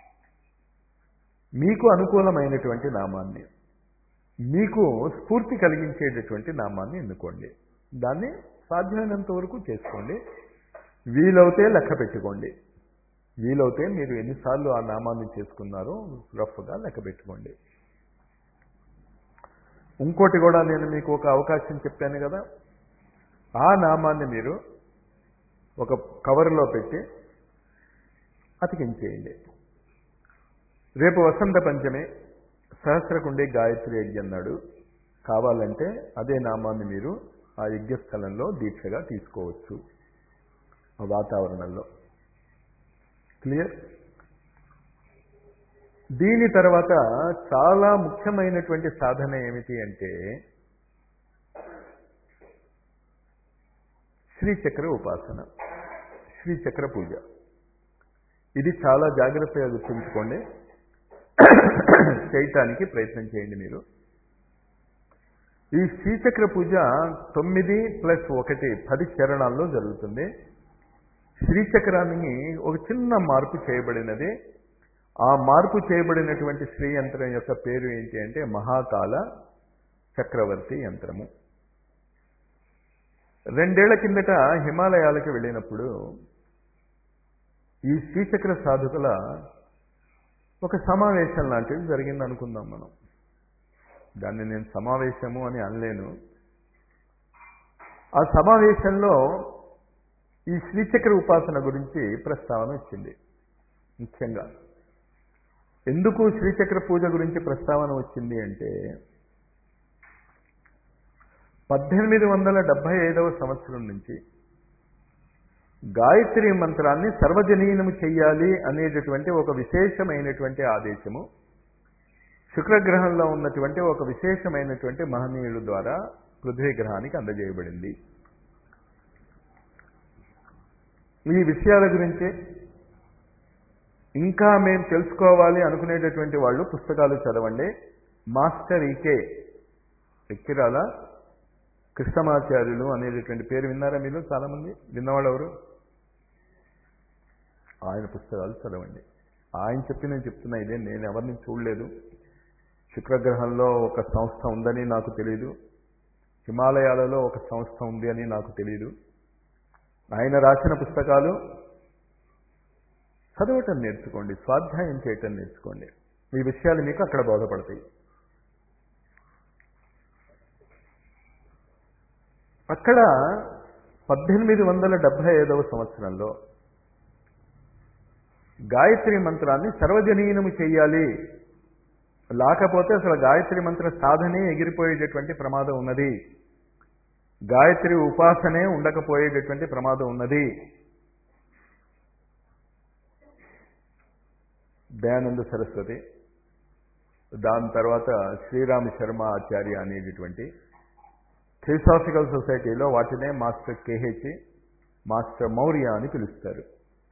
మీకు అనుకూలమైనటువంటి నామాన్ని మీకు స్ఫూర్తి కలిగించేటటువంటి నామాన్ని ఎన్నుకోండి దాన్ని సాధ్యమైనంత వరకు చేసుకోండి వీలవుతే లెక్క పెట్టుకోండి వీలవుతే మీరు ఎన్నిసార్లు ఆ నామాన్ని చేసుకున్నారో రఫ్గా లెక్క పెట్టుకోండి ఇంకోటి కూడా నేను మీకు ఒక అవకాశం చెప్పాను కదా ఆ నామాన్ని మీరు ఒక కవర్లో పెట్టి అతికించేయండి రేపు వసంత పంచమి సహస్రకుండి గాయత్రి యజ్ఞం నాడు కావాలంటే అదే నామాన్ని మీరు ఆ యజ్ఞస్థలంలో దీక్షగా తీసుకోవచ్చు ఆ వాతావరణంలో క్లియర్ దీని తర్వాత చాలా ముఖ్యమైనటువంటి సాధన ఏమిటి అంటే శ్రీచక్ర ఉపాసన శ్రీచక్ర పూజ ఇది చాలా జాగ్రత్తగా గుర్తుంచుకోండి చేయటానికి ప్రయత్నం చేయండి మీరు ఈ శ్రీచక్ర పూజ తొమ్మిది ప్లస్ ఒకటి పది చరణాల్లో జరుగుతుంది శ్రీచక్రాన్ని ఒక చిన్న మార్పు చేయబడినది ఆ మార్పు చేయబడినటువంటి శ్రీ యంత్రం యొక్క పేరు ఏంటి అంటే మహాకాల చక్రవర్తి యంత్రము రెండేళ్ల కిందట హిమాలయాలకు వెళ్ళినప్పుడు ఈ శ్రీచక్ర సాధకుల ఒక సమావేశం లాంటిది జరిగింది అనుకుందాం మనం దాన్ని నేను సమావేశము అని అనలేను ఆ సమావేశంలో ఈ శ్రీచక్ర ఉపాసన గురించి ప్రస్తావన వచ్చింది ముఖ్యంగా ఎందుకు శ్రీచక్ర పూజ గురించి ప్రస్తావన వచ్చింది అంటే పద్దెనిమిది వందల డెబ్భై ఐదవ సంవత్సరం నుంచి గాయత్రి మంత్రాన్ని సర్వజనీనము చెయ్యాలి అనేటటువంటి ఒక విశేషమైనటువంటి ఆదేశము శుక్రగ్రహంలో ఉన్నటువంటి ఒక విశేషమైనటువంటి మహనీయుల ద్వారా పృథ్వీ గ్రహానికి అందజేయబడింది ఈ విషయాల గురించి ఇంకా మేము తెలుసుకోవాలి అనుకునేటటువంటి వాళ్ళు పుస్తకాలు చదవండి మాస్టర్ ఈకే ఎక్కిరాల కృష్ణమాచార్యులు అనేటటువంటి పేరు విన్నారా మీరు చాలామంది విన్నవాళ్ళు ఎవరు ఆయన పుస్తకాలు చదవండి ఆయన చెప్పి నేను చెప్తున్నా ఇదే నేను ఎవరిని చూడలేదు శుక్రగ్రహంలో ఒక సంస్థ ఉందని నాకు తెలియదు హిమాలయాలలో ఒక సంస్థ ఉంది అని నాకు తెలియదు ఆయన రాసిన పుస్తకాలు చదవటం నేర్చుకోండి స్వాధ్యాయం చేయటం నేర్చుకోండి ఈ విషయాలు మీకు అక్కడ బోధపడతాయి అక్కడ పద్దెనిమిది వందల డెబ్భై ఐదవ సంవత్సరంలో గాయత్రి మంత్రాన్ని సర్వజనీనము చెయ్యాలి లేకపోతే అసలు గాయత్రి మంత్ర సాధనే ఎగిరిపోయేటటువంటి ప్రమాదం ఉన్నది గాయత్రి ఉపాసనే ఉండకపోయేటటువంటి ప్రమాదం ఉన్నది దయానంద సరస్వతి దాని తర్వాత శ్రీరామ శర్మ ఆచార్య అనేటటువంటి థియోసాఫికల్ సొసైటీలో వాటినే మాస్టర్ కేహెచ్ మాస్టర్ మౌర్య అని పిలుస్తారు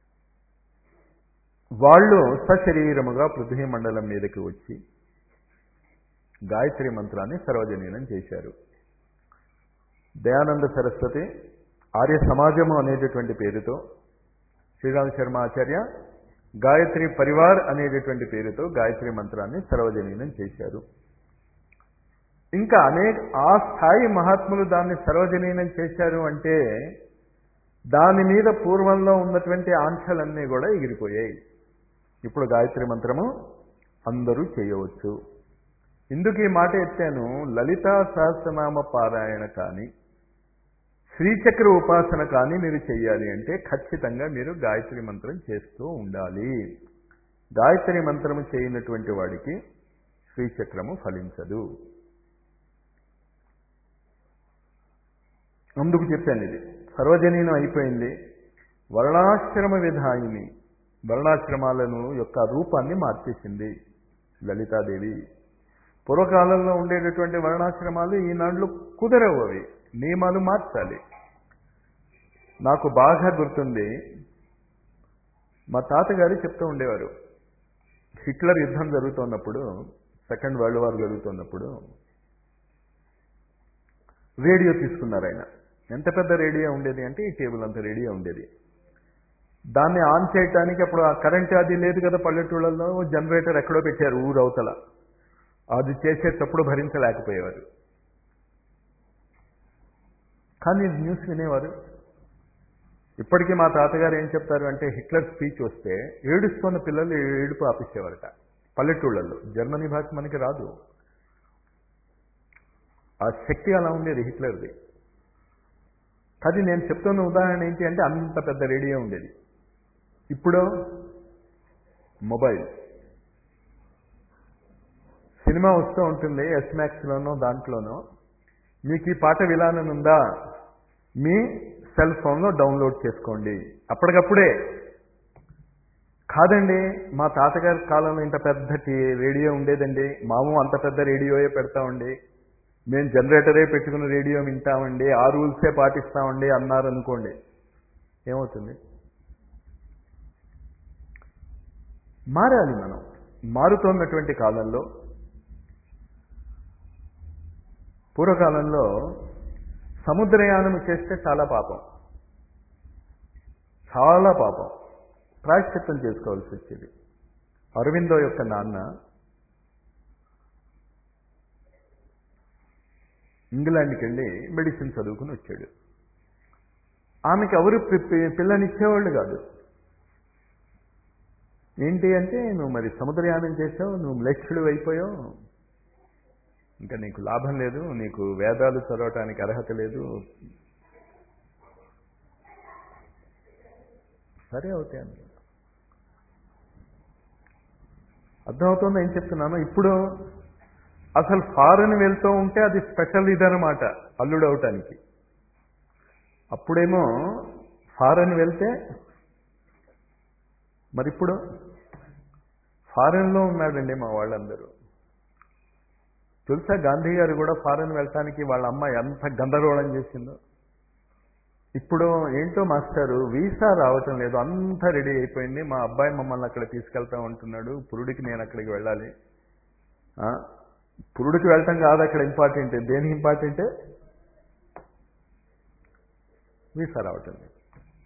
వాళ్ళు సశరీరముగా పృథ్వీ మండలం మీదకి వచ్చి గాయత్రి మంత్రాన్ని సర్వజనీనం చేశారు దయానంద సరస్వతి ఆర్య సమాజము అనేటటువంటి పేరుతో శ్రీరామ శర్మ ఆచార్య గాయత్రి పరివార్ అనేటటువంటి పేరుతో గాయత్రి మంత్రాన్ని సర్వజనీనం చేశారు ఇంకా అనేక ఆ స్థాయి మహాత్ములు దాన్ని సర్వజనీనం చేశారు అంటే దాని మీద పూర్వంలో ఉన్నటువంటి ఆంక్షలన్నీ కూడా ఎగిరిపోయాయి ఇప్పుడు గాయత్రి మంత్రము అందరూ చేయవచ్చు ఇందుకు ఈ మాట ఎత్తాను లలితా సహస్రనామ పారాయణ కానీ శ్రీచక్ర ఉపాసన కానీ మీరు చెయ్యాలి అంటే ఖచ్చితంగా మీరు గాయత్రి మంత్రం చేస్తూ ఉండాలి గాయత్రి మంత్రము చేయనటువంటి వాడికి శ్రీచక్రము ఫలించదు అందుకు చెప్పాను ఇది సర్వజనీనం అయిపోయింది వర్ణాశ్రమ విధాయిని వర్ణాశ్రమాలను యొక్క రూపాన్ని మార్చేసింది లలితాదేవి పూర్వకాలంలో ఉండేటటువంటి వర్ణాశ్రమాలు ఈనాళ్ళు కుదరవు అవి నియమాలు మార్చాలి నాకు బాగా గుర్తుంది మా తాతగారు చెప్తూ ఉండేవారు హిట్లర్ యుద్ధం జరుగుతున్నప్పుడు సెకండ్ వరల్డ్ వార్ జరుగుతున్నప్పుడు రేడియో తీసుకున్నారు ఆయన ఎంత పెద్ద రేడియో ఉండేది అంటే ఈ టేబుల్ అంత రేడియో ఉండేది దాన్ని ఆన్ చేయటానికి అప్పుడు ఆ కరెంట్ అది లేదు కదా పల్లెటూళ్ళలో జనరేటర్ ఎక్కడో పెట్టారు ఊరు అవతల అది చేసేటప్పుడు భరించలేకపోయేవారు కానీ న్యూస్ వినేవారు ఇప్పటికీ మా తాతగారు ఏం చెప్తారు అంటే హిట్లర్ స్పీచ్ వస్తే ఏడుస్తున్న పిల్లలు ఏడుపు ఆపిస్తేవారట పల్లెటూళ్ళల్లో జర్మనీ భాష మనకి రాదు ఆ శక్తి అలా ఉండేది హిట్లర్ది అది నేను చెప్తున్న ఉదాహరణ ఏంటి అంటే అంత పెద్ద రేడియో ఉండేది ఇప్పుడు మొబైల్ సినిమా వస్తూ ఉంటుంది ఎస్ మ్యాక్స్లోనో దాంట్లోనో మీకు ఈ పాట విలాననుందా మీ సెల్ ఫోన్లో డౌన్లోడ్ చేసుకోండి అప్పటికప్పుడే కాదండి మా తాతగారి కాలంలో ఇంత పెద్ద రేడియో ఉండేదండి మాము అంత పెద్ద రేడియోయే పెడతామండి మేము జనరేటరే పెట్టుకుని రేడియో వింటామండి ఆ రూల్సే పాటిస్తామండి అన్నారు అనుకోండి ఏమవుతుంది మారాలి మనం మారుతున్నటువంటి కాలంలో పూర్వకాలంలో సముద్రయానం చేస్తే చాలా పాపం చాలా పాపం ప్రాయశ్చిత్తం చేసుకోవాల్సి వచ్చేది అరవిందో యొక్క నాన్న ఇంగ్లాండ్కి వెళ్ళి మెడిసిన్ చదువుకుని వచ్చాడు ఆమెకి ఎవరు పిల్లనిచ్చేవాళ్ళు కాదు ఏంటి అంటే నువ్వు మరి సముద్రయానం చేసావు నువ్వు లక్ష్యుడు అయిపోయావు ఇంకా నీకు లాభం లేదు నీకు వేదాలు చదవటానికి అర్హత లేదు సరే అవుతాయి అర్థమవుతుందో ఏం చెప్తున్నాను ఇప్పుడు అసలు ఫారెన్ వెళ్తూ ఉంటే అది స్పెషల్ ఇదనమాట అల్లుడు అవటానికి అప్పుడేమో ఫారెన్ వెళ్తే మరి ఇప్పుడు ఫారెన్లో ఉన్నాడండి మా వాళ్ళందరూ తెలుసా గాంధీ గారు కూడా ఫారెన్ వెళ్ళటానికి వాళ్ళ అమ్మ ఎంత గందరగోళం చేసిందో ఇప్పుడు ఏంటో మాస్టారు వీసా రావటం లేదు అంతా రెడీ అయిపోయింది మా అబ్బాయి మమ్మల్ని అక్కడ తీసుకెళ్తా ఉంటున్నాడు పురుడికి నేను అక్కడికి వెళ్ళాలి పురుడికి వెళ్ళటం కాదు అక్కడ ఇంపార్టెంట్ దేనికి ఇంపార్టెంట్ వీసా రావటం లేదు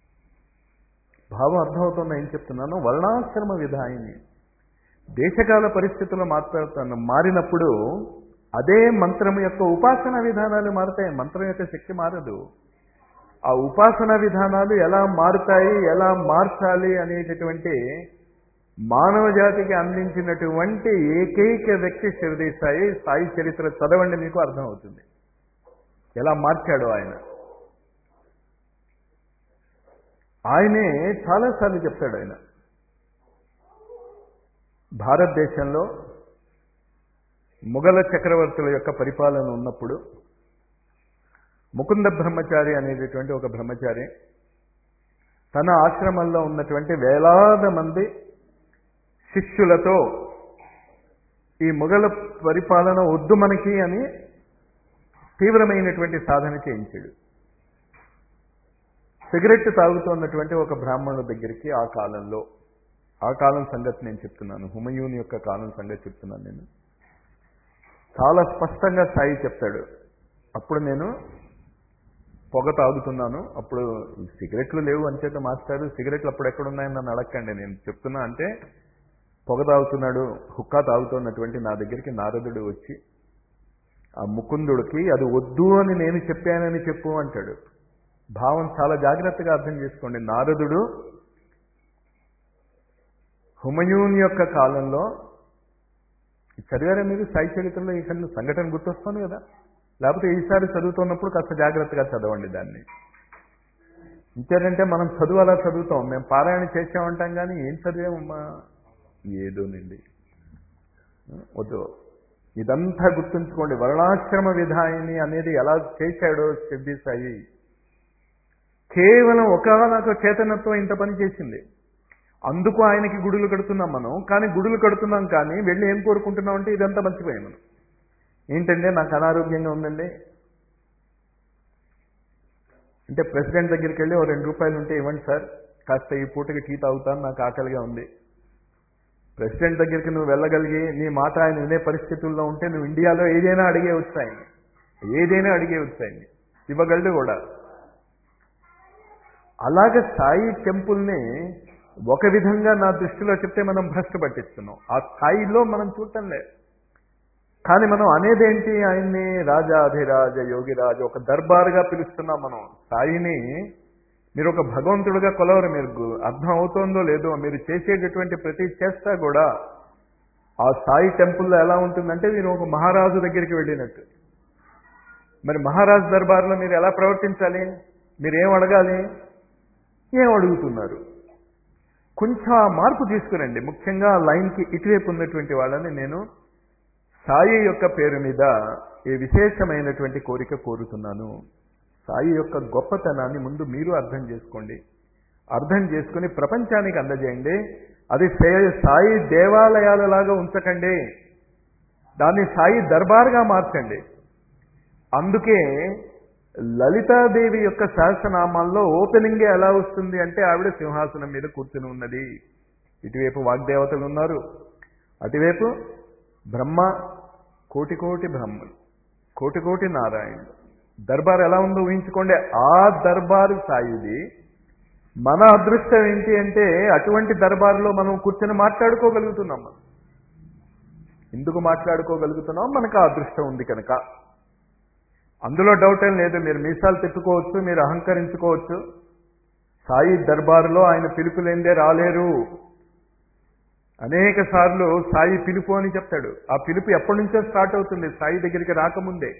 భావం అర్థమవుతుందో ఏం చెప్తున్నాను వర్ణాశ్రమ విధాయిని దేశకాల పరిస్థితులు మాట్లాడుతాను మారినప్పుడు అదే మంత్రం యొక్క ఉపాసన విధానాలు మారుతాయి మంత్రం యొక్క శక్తి మారదు ఆ ఉపాసన విధానాలు ఎలా మారుతాయి ఎలా మార్చాలి అనేటటువంటి మానవ జాతికి అందించినటువంటి ఏకైక వ్యక్తి శివదేశాయి సాయి సాయి చరిత్ర చదవండి మీకు అర్థమవుతుంది ఎలా మార్చాడు ఆయన ఆయనే చాలాసార్లు చెప్తాడు ఆయన భారతదేశంలో ముఘల చక్రవర్తుల యొక్క పరిపాలన ఉన్నప్పుడు ముకుంద బ్రహ్మచారి అనేటటువంటి ఒక బ్రహ్మచారి తన ఆశ్రమంలో ఉన్నటువంటి వేలాద మంది శిష్యులతో ఈ ముఘల పరిపాలన వద్దు మనకి అని తీవ్రమైనటువంటి సాధన చేయించాడు సిగరెట్ తాగుతున్నటువంటి ఒక బ్రాహ్మణుల దగ్గరికి ఆ కాలంలో ఆ కాలం సంగతి నేను చెప్తున్నాను హుమయూన్ యొక్క కాలం సంగతి చెప్తున్నాను నేను చాలా స్పష్టంగా సాయి చెప్తాడు అప్పుడు నేను పొగ తాగుతున్నాను అప్పుడు సిగరెట్లు లేవు అంచేత మాస్టారు సిగరెట్లు అప్పుడు ఎక్కడున్నాయని నన్ను అడగండి నేను చెప్తున్నా అంటే పొగ తాగుతున్నాడు హుక్కా తాగుతున్నటువంటి నా దగ్గరికి నారదుడు వచ్చి ఆ ముకుందుడికి అది వద్దు అని నేను చెప్పానని చెప్పు అంటాడు భావం చాలా జాగ్రత్తగా అర్థం చేసుకోండి నారదుడు హుమయూన్ యొక్క కాలంలో చదివారా మీరు సాయి చరిత్రలో ఈ సంఘటన గుర్తొస్తుంది కదా లేకపోతే ఈసారి చదువుతున్నప్పుడు కాస్త జాగ్రత్తగా చదవండి దాన్ని ఇంకేంటంటే మనం చదువు అలా చదువుతాం మేము పారాయణ చేసామంటాం కానీ ఏం చదివామమ్మా ఏదోనండి వద్దు ఇదంతా గుర్తుంచుకోండి వర్ణాశ్రమ విధాయిని అనేది ఎలా చేశాడో సిద్ధి సాయి కేవలం ఒకనొక చేతనత్వం ఇంత పని చేసింది అందుకు ఆయనకి గుడులు కడుతున్నాం మనం కానీ గుడులు కడుతున్నాం కానీ వెళ్ళి ఏం కోరుకుంటున్నాం అంటే ఇదంతా మర్చిపోయాం మనం ఏంటంటే నాకు అనారోగ్యంగా ఉందండి అంటే ప్రెసిడెంట్ దగ్గరికి వెళ్ళి ఓ రెండు రూపాయలు ఉంటే ఇవ్వండి సార్ కాస్త ఈ పూటకి టీ తాగుతాను నాకు ఆకలిగా ఉంది ప్రెసిడెంట్ దగ్గరికి నువ్వు వెళ్ళగలిగి నీ మాట ఆయన వినే పరిస్థితుల్లో ఉంటే నువ్వు ఇండియాలో ఏదైనా అడిగే వచ్చాయని ఏదైనా అడిగే వచ్చాయని ఇవ్వగలడు కూడా అలాగ సాయి టెంపుల్ని ఒక విధంగా నా దృష్టిలో చెప్తే మనం భ్రష్టు పట్టిస్తున్నాం ఆ స్థాయిలో మనం చూడటం లేదు కానీ మనం అనేదేంటి ఆయన్ని రాజాధిరాజ యోగిరాజు ఒక దర్బారుగా పిలుస్తున్నాం మనం సాయిని మీరు ఒక భగవంతుడిగా కొలవరు మీరు అర్థం అవుతోందో లేదో మీరు చేసేటటువంటి ప్రతి చేస్తా కూడా ఆ సాయి టెంపుల్లో ఎలా ఉంటుందంటే మీరు ఒక మహారాజు దగ్గరికి వెళ్ళినట్టు మరి మహారాజ్ దర్బార్లో మీరు ఎలా ప్రవర్తించాలి మీరు ఏం అడగాలి ఏం అడుగుతున్నారు కొంచెం ఆ మార్పు తీసుకురండి ముఖ్యంగా ఆ లైన్కి ఇటువైపు ఉన్నటువంటి వాళ్ళని నేను సాయి యొక్క పేరు మీద ఈ విశేషమైనటువంటి కోరిక కోరుతున్నాను సాయి యొక్క గొప్పతనాన్ని ముందు మీరు అర్థం చేసుకోండి అర్థం చేసుకుని ప్రపంచానికి అందజేయండి అది సే- సాయి దేవాలయాలలాగా ఉంచకండి దాన్ని సాయి దర్బార్గా మార్చండి అందుకే లలితాదేవి యొక్క సహస్రనామాల్లో ఓపెనింగే ఎలా వస్తుంది అంటే ఆవిడ సింహాసనం మీద కూర్చుని ఉన్నది ఇటువైపు వాగ్దేవతలు ఉన్నారు అటువైపు బ్రహ్మ కోటి కోటి బ్రహ్మలు కోటి కోటి నారాయణుడు దర్బార్ ఎలా ఉందో ఊహించుకోండి ఆ దర్బారు సాయిది మన అదృష్టం ఏంటి అంటే అటువంటి దర్బారులో మనం కూర్చొని మాట్లాడుకోగలుగుతున్నాం మనం ఎందుకు మాట్లాడుకోగలుగుతున్నాం మనకు ఆ అదృష్టం ఉంది కనుక అందులో డౌట్ ఏం లేదు మీరు మీసాలు తిప్పుకోవచ్చు మీరు అహంకరించుకోవచ్చు సాయి దర్బారులో ఆయన పిలుపు లేందే రాలేరు అనేక సార్లు సాయి పిలుపు అని చెప్తాడు ఆ పిలుపు ఎప్పటి నుంచో స్టార్ట్ అవుతుంది సాయి దగ్గరికి రాకముందే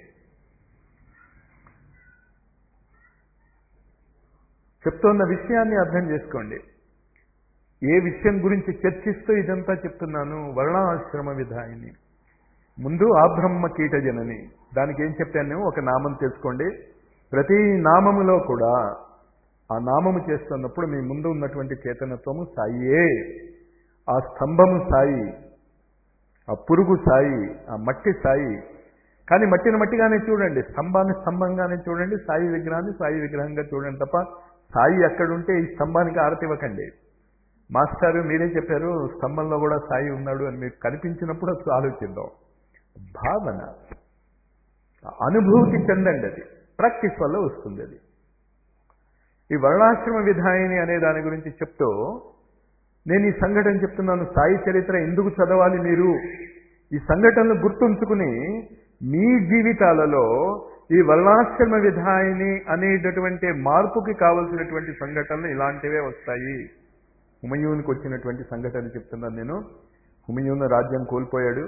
చెప్తున్న విషయాన్ని అర్థం చేసుకోండి ఏ విషయం గురించి చర్చిస్తూ ఇదంతా చెప్తున్నాను వర్ణాశ్రమ విధాయిని ముందు ఆ బ్రహ్మ కీట జనని దానికి ఏం చెప్పాను ఒక నామం తెలుసుకోండి ప్రతి నామములో కూడా ఆ నామము చేస్తున్నప్పుడు మీ ముందు ఉన్నటువంటి చేతనత్వము సాయియే ఆ స్తంభము సాయి ఆ పురుగు సాయి ఆ మట్టి సాయి కానీ మట్టిని మట్టిగానే చూడండి స్తంభాన్ని స్తంభంగానే చూడండి సాయి విగ్రహాన్ని సాయి విగ్రహంగా చూడండి తప్ప సాయి ఎక్కడుంటే ఈ స్తంభానికి ఆరతి ఇవ్వకండి మాస్టారు మీరే చెప్పారు స్తంభంలో కూడా సాయి ఉన్నాడు అని మీకు కనిపించినప్పుడు అసలు ఆలోచిద్దాం భావన అనుభూతి చెందండి అది ప్రాక్టీస్ వల్ల వస్తుంది అది ఈ వర్ణాశ్రమ విధాయిని అనే దాని గురించి చెప్తూ నేను ఈ సంఘటన చెప్తున్నాను సాయి చరిత్ర ఎందుకు చదవాలి మీరు ఈ సంఘటనలు గుర్తుంచుకుని మీ జీవితాలలో ఈ వర్ణాశ్రమ విధాయిని అనేటటువంటి మార్పుకి కావలసినటువంటి సంఘటనలు ఇలాంటివే వస్తాయి హుమయూన్కి వచ్చినటువంటి సంఘటన చెప్తున్నాను నేను హుమయూన్ రాజ్యం కోల్పోయాడు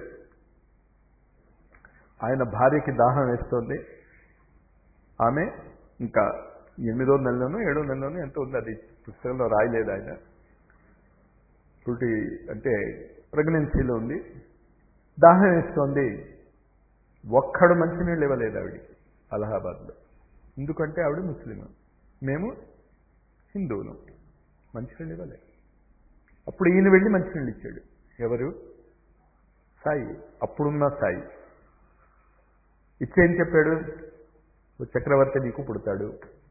ఆయన భార్యకి దాహం వేస్తోంది ఆమె ఇంకా ఎనిమిదో నెలలోనూ ఏడో నెలలోనూ ఎంత ఉంది అది పుస్తకంలో రాయలేదు ఆయన పుట్టి అంటే ప్రెగ్నెన్సీలో ఉంది దాహం వేస్తోంది ఒక్కడు మంచినీళ్ళు ఇవ్వలేదు ఆవిడికి అలహాబాద్లో ఎందుకంటే ఆవిడ ముస్లిం మేము హిందువులు మంచినీళ్ళు ఇవ్వలేదు అప్పుడు ఈయన వెళ్ళి మంచినీళ్ళు ఇచ్చాడు ఎవరు సాయి అప్పుడున్న సాయి ఇచ్చేం చెప్పాడు ఓ చక్రవర్తి నీకు పుడతాడు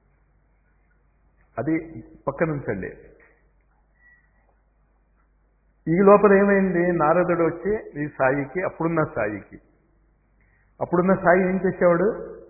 అది పక్కన ఉంచండి ఈ లోపల ఏమైంది నారదుడు వచ్చి ఈ సాయికి అప్పుడున్న సాయికి అప్పుడున్న సాయి ఏం చేసేవాడు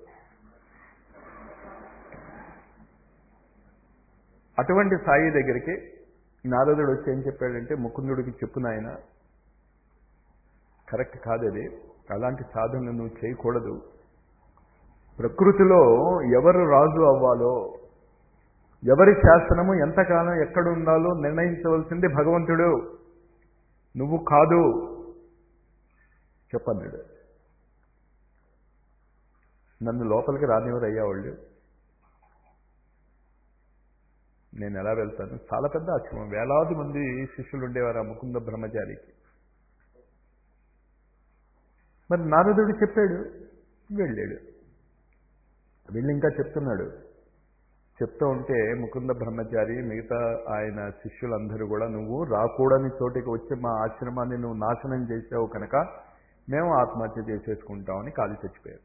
అటువంటి సాయి దగ్గరికి నారదుడు వచ్చి ఏం చెప్పాడంటే ముకుందుడికి చెప్పు నాయన కరెక్ట్ కాదు అది అలాంటి సాధన నువ్వు చేయకూడదు ప్రకృతిలో ఎవరు రాజు అవ్వాలో ఎవరి శాసనము ఎంతకాలం ఎక్కడ ఉండాలో నిర్ణయించవలసింది భగవంతుడు నువ్వు కాదు చెప్పన్నాడు నన్ను లోపలికి రానివ్వరయ్యా వాళ్ళు నేను ఎలా వెళ్తాను చాలా పెద్ద ఆశ్రమం వేలాది మంది శిష్యులు ఉండేవారు ఆ ముకుంద బ్రహ్మచారికి మరి నారదుడు చెప్పాడు వెళ్ళాడు వెళ్ళి ఇంకా చెప్తున్నాడు చెప్తూ ఉంటే ముకుంద బ్రహ్మచారి మిగతా ఆయన శిష్యులందరూ కూడా నువ్వు రాకూడని చోటికి వచ్చి మా ఆశ్రమాన్ని నువ్వు నాశనం చేసావు కనుక మేము ఆత్మహత్య చేసేసుకుంటామని కాలి చచ్చిపోయారు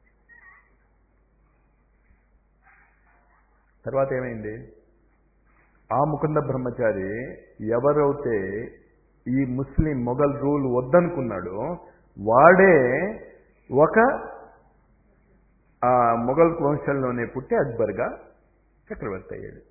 తర్వాత ఏమైంది ఆ ముకుంద బ్రహ్మచారి ఎవరైతే ఈ ముస్లిం మొఘల్ రూల్ వద్దనుకున్నాడో వాడే ఒక ఆ మొఘల్ వంశంలోనే పుట్టి అక్బర్గా చక్రవర్తి అయ్యాడు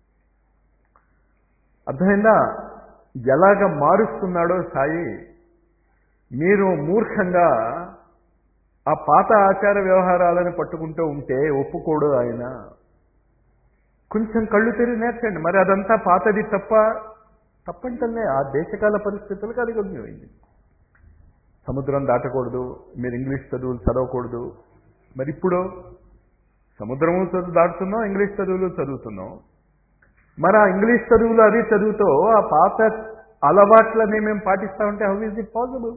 అర్థమైందా ఎలాగ మారుస్తున్నాడో సాయి మీరు మూర్ఖంగా ఆ పాత ఆచార వ్యవహారాలను పట్టుకుంటూ ఉంటే ఒప్పుకోడు ఆయన కొంచెం కళ్ళు తెరిగి నేర్చండి మరి అదంతా పాతది తప్ప తప్పంటనే ఆ దేశకాల పరిస్థితులకు అది గమ్యమైంది సముద్రం దాటకూడదు మీరు ఇంగ్లీష్ చదువులు చదవకూడదు మరి ఇప్పుడు సముద్రము చదువు దాటుతున్నాం ఇంగ్లీష్ చదువులు చదువుతున్నాం మరి ఆ ఇంగ్లీష్ చదువులు అది చదువుతో ఆ పాత అలవాట్లని మేము పాటిస్తా ఉంటే హౌ ఈజ్ ఇట్ పాసిబుల్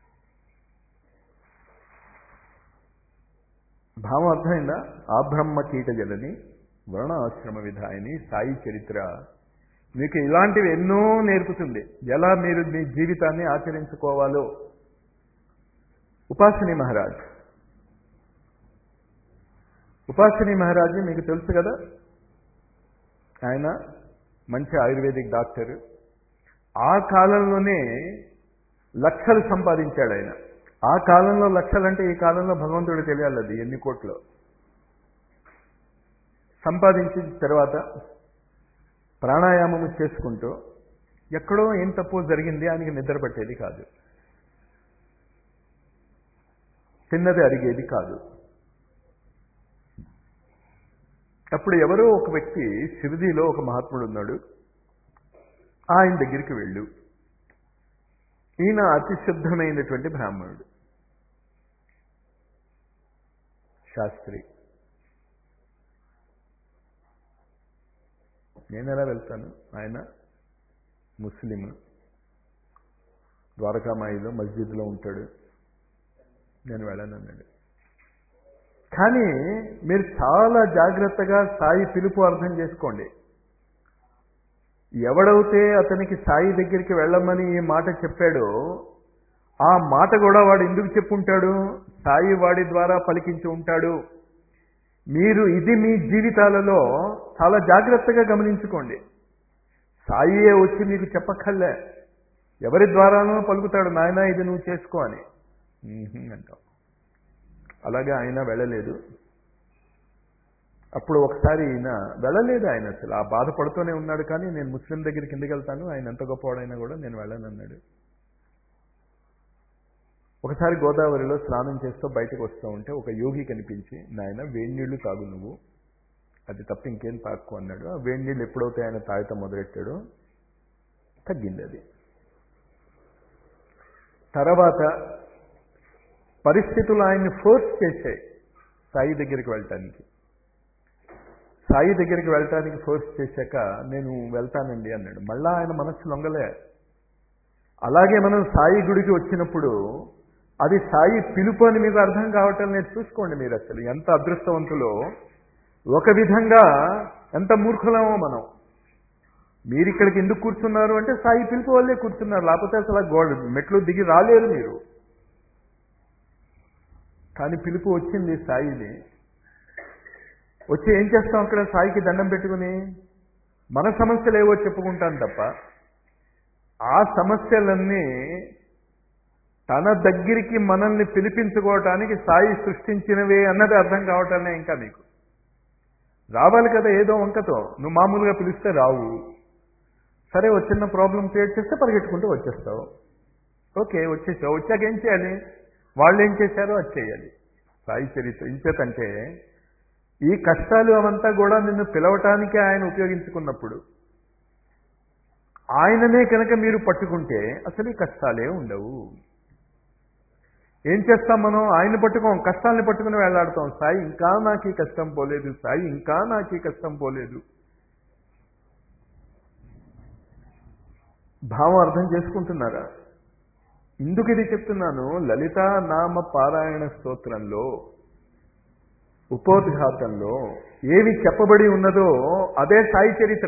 భావం అర్థమైందా ఆబ్రహ్మ కీట జలని వర్ణ ఆశ్రమ విధాయిని సాయి చరిత్ర మీకు ఇలాంటివి ఎన్నో నేర్పుతుంది ఎలా మీరు మీ జీవితాన్ని ఆచరించుకోవాలో ఉపాసిని మహారాజ్ ఉపాసిని మహారాజ్ మీకు తెలుసు కదా ఆయన మంచి ఆయుర్వేదిక్ డాక్టర్ ఆ కాలంలోనే లక్షలు సంపాదించాడు ఆయన ఆ కాలంలో లక్షలంటే ఈ కాలంలో భగవంతుడు తెలియాలి అది ఎన్ని కోట్లు సంపాదించిన తర్వాత ప్రాణాయామము చేసుకుంటూ ఎక్కడో ఏం తప్పు జరిగింది ఆయనకి నిద్ర పట్టేది కాదు తిన్నది అడిగేది కాదు అప్పుడు ఎవరో ఒక వ్యక్తి షిరిడీలో ఒక మహాత్ముడు ఉన్నాడు ఆయన దగ్గరికి వెళ్ళు ఈయన అతి శుద్ధమైనటువంటి బ్రాహ్మణుడు శాస్త్రి నేను ఎలా వెళ్తాను ఆయన ముస్లిం ద్వారకామాయిలో మస్జిద్లో ఉంటాడు నేను వెళ్ళనన్నాడు కానీ మీరు చాలా జాగ్రత్తగా సాయి పిలుపు అర్థం చేసుకోండి ఎవడైతే అతనికి సాయి దగ్గరికి వెళ్ళమని ఈ మాట చెప్పాడో ఆ మాట కూడా వాడు ఎందుకు చెప్పుంటాడు సాయి వాడి ద్వారా పలికించి ఉంటాడు మీరు ఇది మీ జీవితాలలో చాలా జాగ్రత్తగా గమనించుకోండి సాయియే వచ్చి మీకు చెప్పక్కర్లే ఎవరి ద్వారానో పలుకుతాడు నాయన ఇది నువ్వు చేసుకో అని అంటాం అలాగే ఆయన వెళ్ళలేదు అప్పుడు ఒకసారి ఈయన వెళ్ళలేదు ఆయన అసలు ఆ బాధపడుతూనే ఉన్నాడు కానీ నేను ముస్లిం దగ్గరికి కిందకి వెళ్తాను ఆయన ఎంత గొప్పవాడైనా కూడా నేను వెళ్ళనన్నాడు ఒకసారి గోదావరిలో స్నానం చేస్తూ బయటకు వస్తూ ఉంటే ఒక యోగి కనిపించి నాయన వేడి నీళ్లు తాగు నువ్వు అది తప్ప ఇంకేం తాక్కు అన్నాడు ఆ వేడి నీళ్ళు ఎప్పుడైతే ఆయన తాగుతా మొదలెట్టాడో తగ్గింది అది తర్వాత పరిస్థితులు ఆయన్ని ఫోర్స్ చేశాయి సాయి దగ్గరికి వెళ్ళటానికి సాయి దగ్గరికి వెళ్ళటానికి ఫోర్స్ చేశాక నేను వెళ్తానండి అన్నాడు మళ్ళా ఆయన మనస్సు లొంగలే అలాగే మనం సాయి గుడికి వచ్చినప్పుడు అది సాయి పిలుపు అని మీకు అర్థం కావటం లేదు చూసుకోండి మీరు అసలు ఎంత అదృష్టవంతులో ఒక విధంగా ఎంత మూర్ఖులమో మనం మీరు ఇక్కడికి ఎందుకు కూర్చున్నారు అంటే సాయి పిలుపు వల్లే కూర్చున్నారు లేకపోతే అసలు గోడ మెట్లు దిగి రాలేరు మీరు కానీ పిలుపు వచ్చింది సాయిని వచ్చి ఏం చేస్తాం అక్కడ సాయికి దండం పెట్టుకుని మన సమస్యలు ఏవో చెప్పుకుంటాం తప్ప ఆ సమస్యలన్నీ తన దగ్గరికి మనల్ని పిలిపించుకోవటానికి సాయి సృష్టించినవే అన్నది అర్థం కావటానే ఇంకా మీకు రావాలి కదా ఏదో వంకతో నువ్వు మామూలుగా పిలిస్తే రావు సరే ఒక చిన్న ప్రాబ్లం క్రియేట్ చేస్తే పరిగెట్టుకుంటూ వచ్చేస్తావు ఓకే వచ్చేసావు వచ్చాక ఏం చేయాలి వాళ్ళు ఏం చేశారో అది చేయాలి సాయి చరిత్ర ఇంచేతంటే ఈ కష్టాలు అవంతా కూడా నిన్ను పిలవటానికే ఆయన ఉపయోగించుకున్నప్పుడు ఆయననే కనుక మీరు పట్టుకుంటే అసలు ఈ కష్టాలే ఉండవు ఏం చేస్తాం మనం ఆయన పట్టుకోం కష్టాన్ని పట్టుకుని వేలాడతాం సాయి ఇంకా నాకు ఈ కష్టం పోలేదు సాయి ఇంకా నాకు ఈ కష్టం పోలేదు భావం అర్థం చేసుకుంటున్నారా ఇందుకు ఇది చెప్తున్నాను లలిత నామ పారాయణ స్తోత్రంలో ఉపోద్ఘాతంలో ఏవి చెప్పబడి ఉన్నదో అదే సాయి చరిత్ర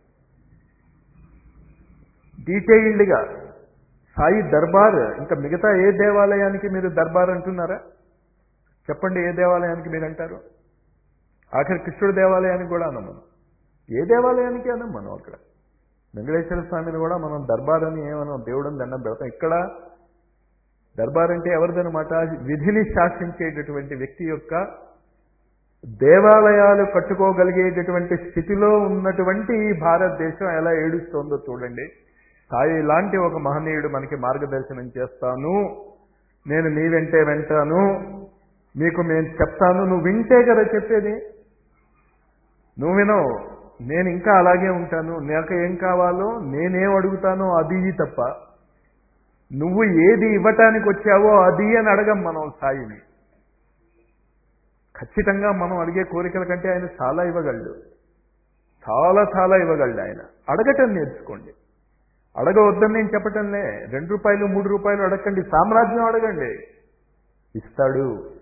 డీటెయిల్డ్గా సాయి దర్బార్ ఇంకా మిగతా ఏ దేవాలయానికి మీరు దర్బార్ అంటున్నారా చెప్పండి ఏ దేవాలయానికి మీరు అంటారు ఆఖరి కృష్ణుడి దేవాలయానికి కూడా అన్నాం మనం ఏ దేవాలయానికి అన్నాం మనం అక్కడ వెంకటేశ్వర స్వామిని కూడా మనం దర్బార్ అని ఏమన్నాం దేవుడని దండం పెడతాం ఇక్కడ దర్బార్ అంటే ఎవరిదనమాట విధిని శాసించేటటువంటి వ్యక్తి యొక్క దేవాలయాలు కట్టుకోగలిగేటటువంటి స్థితిలో ఉన్నటువంటి ఈ భారతదేశం ఎలా ఏడుస్తోందో చూడండి సాయి ఇలాంటి ఒక మహనీయుడు మనకి మార్గదర్శనం చేస్తాను నేను నీ వెంటే వెంటాను మీకు నేను చెప్తాను నువ్వు వింటే కదా చెప్పేది నువ్వు వినవు నేను ఇంకా అలాగే ఉంటాను నాకు ఏం కావాలో నేనేం అడుగుతానో అది తప్ప నువ్వు ఏది ఇవ్వటానికి వచ్చావో అది అని అడగం మనం సాయిని ఖచ్చితంగా మనం అడిగే కోరికల కంటే ఆయన చాలా ఇవ్వగలడు చాలా చాలా ఇవ్వగలడు ఆయన అడగటం నేర్చుకోండి అడగవద్దని నేను చెప్పటంలే రెండు రూపాయలు మూడు రూపాయలు అడగండి సామ్రాజ్యం అడగండి ఇస్తాడు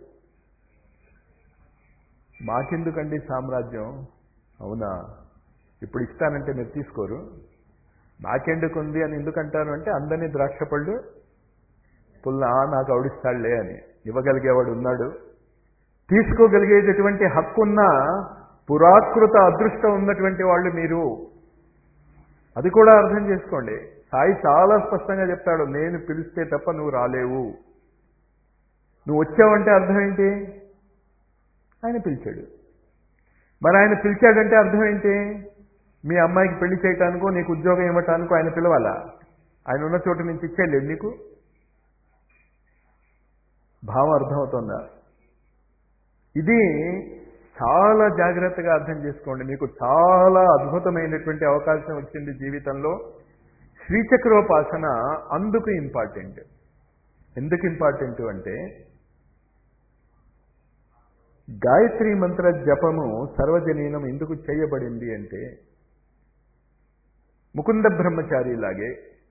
మాకెందుకండి సామ్రాజ్యం అవునా ఇప్పుడు ఇస్తానంటే మీరు తీసుకోరు నాకెందుకుంది అని ఎందుకంటారు అంటే అందరినీ ద్రాక్ష పళ్ళు పుల్ల నాకు ఆవిడిస్తాడులే అని ఇవ్వగలిగేవాడు ఉన్నాడు తీసుకోగలిగేటటువంటి హక్కున్న పురాకృత అదృష్టం ఉన్నటువంటి వాళ్ళు మీరు అది కూడా అర్థం చేసుకోండి సాయి చాలా స్పష్టంగా చెప్తాడు నేను పిలిస్తే తప్ప నువ్వు రాలేవు నువ్వు వచ్చావంటే అర్థం ఏంటి ఆయన పిలిచాడు మరి ఆయన పిలిచాడంటే అర్థం ఏంటి మీ అమ్మాయికి పెళ్లి చేయటానికో నీకు ఉద్యోగం ఇవ్వటానికో ఆయన పిలవాలా ఆయన ఉన్న చోటు నుంచి ఇచ్చేయలేదు నీకు భావం అర్థమవుతుందా ఇది చాలా జాగ్రత్తగా అర్థం చేసుకోండి మీకు చాలా అద్భుతమైనటువంటి అవకాశం వచ్చింది జీవితంలో శ్రీచక్రోపాసన అందుకు ఇంపార్టెంట్ ఎందుకు ఇంపార్టెంట్ అంటే గాయత్రి మంత్ర జపము సర్వజనీనం ఎందుకు చేయబడింది అంటే ముకుంద బ్రహ్మచారిలాగే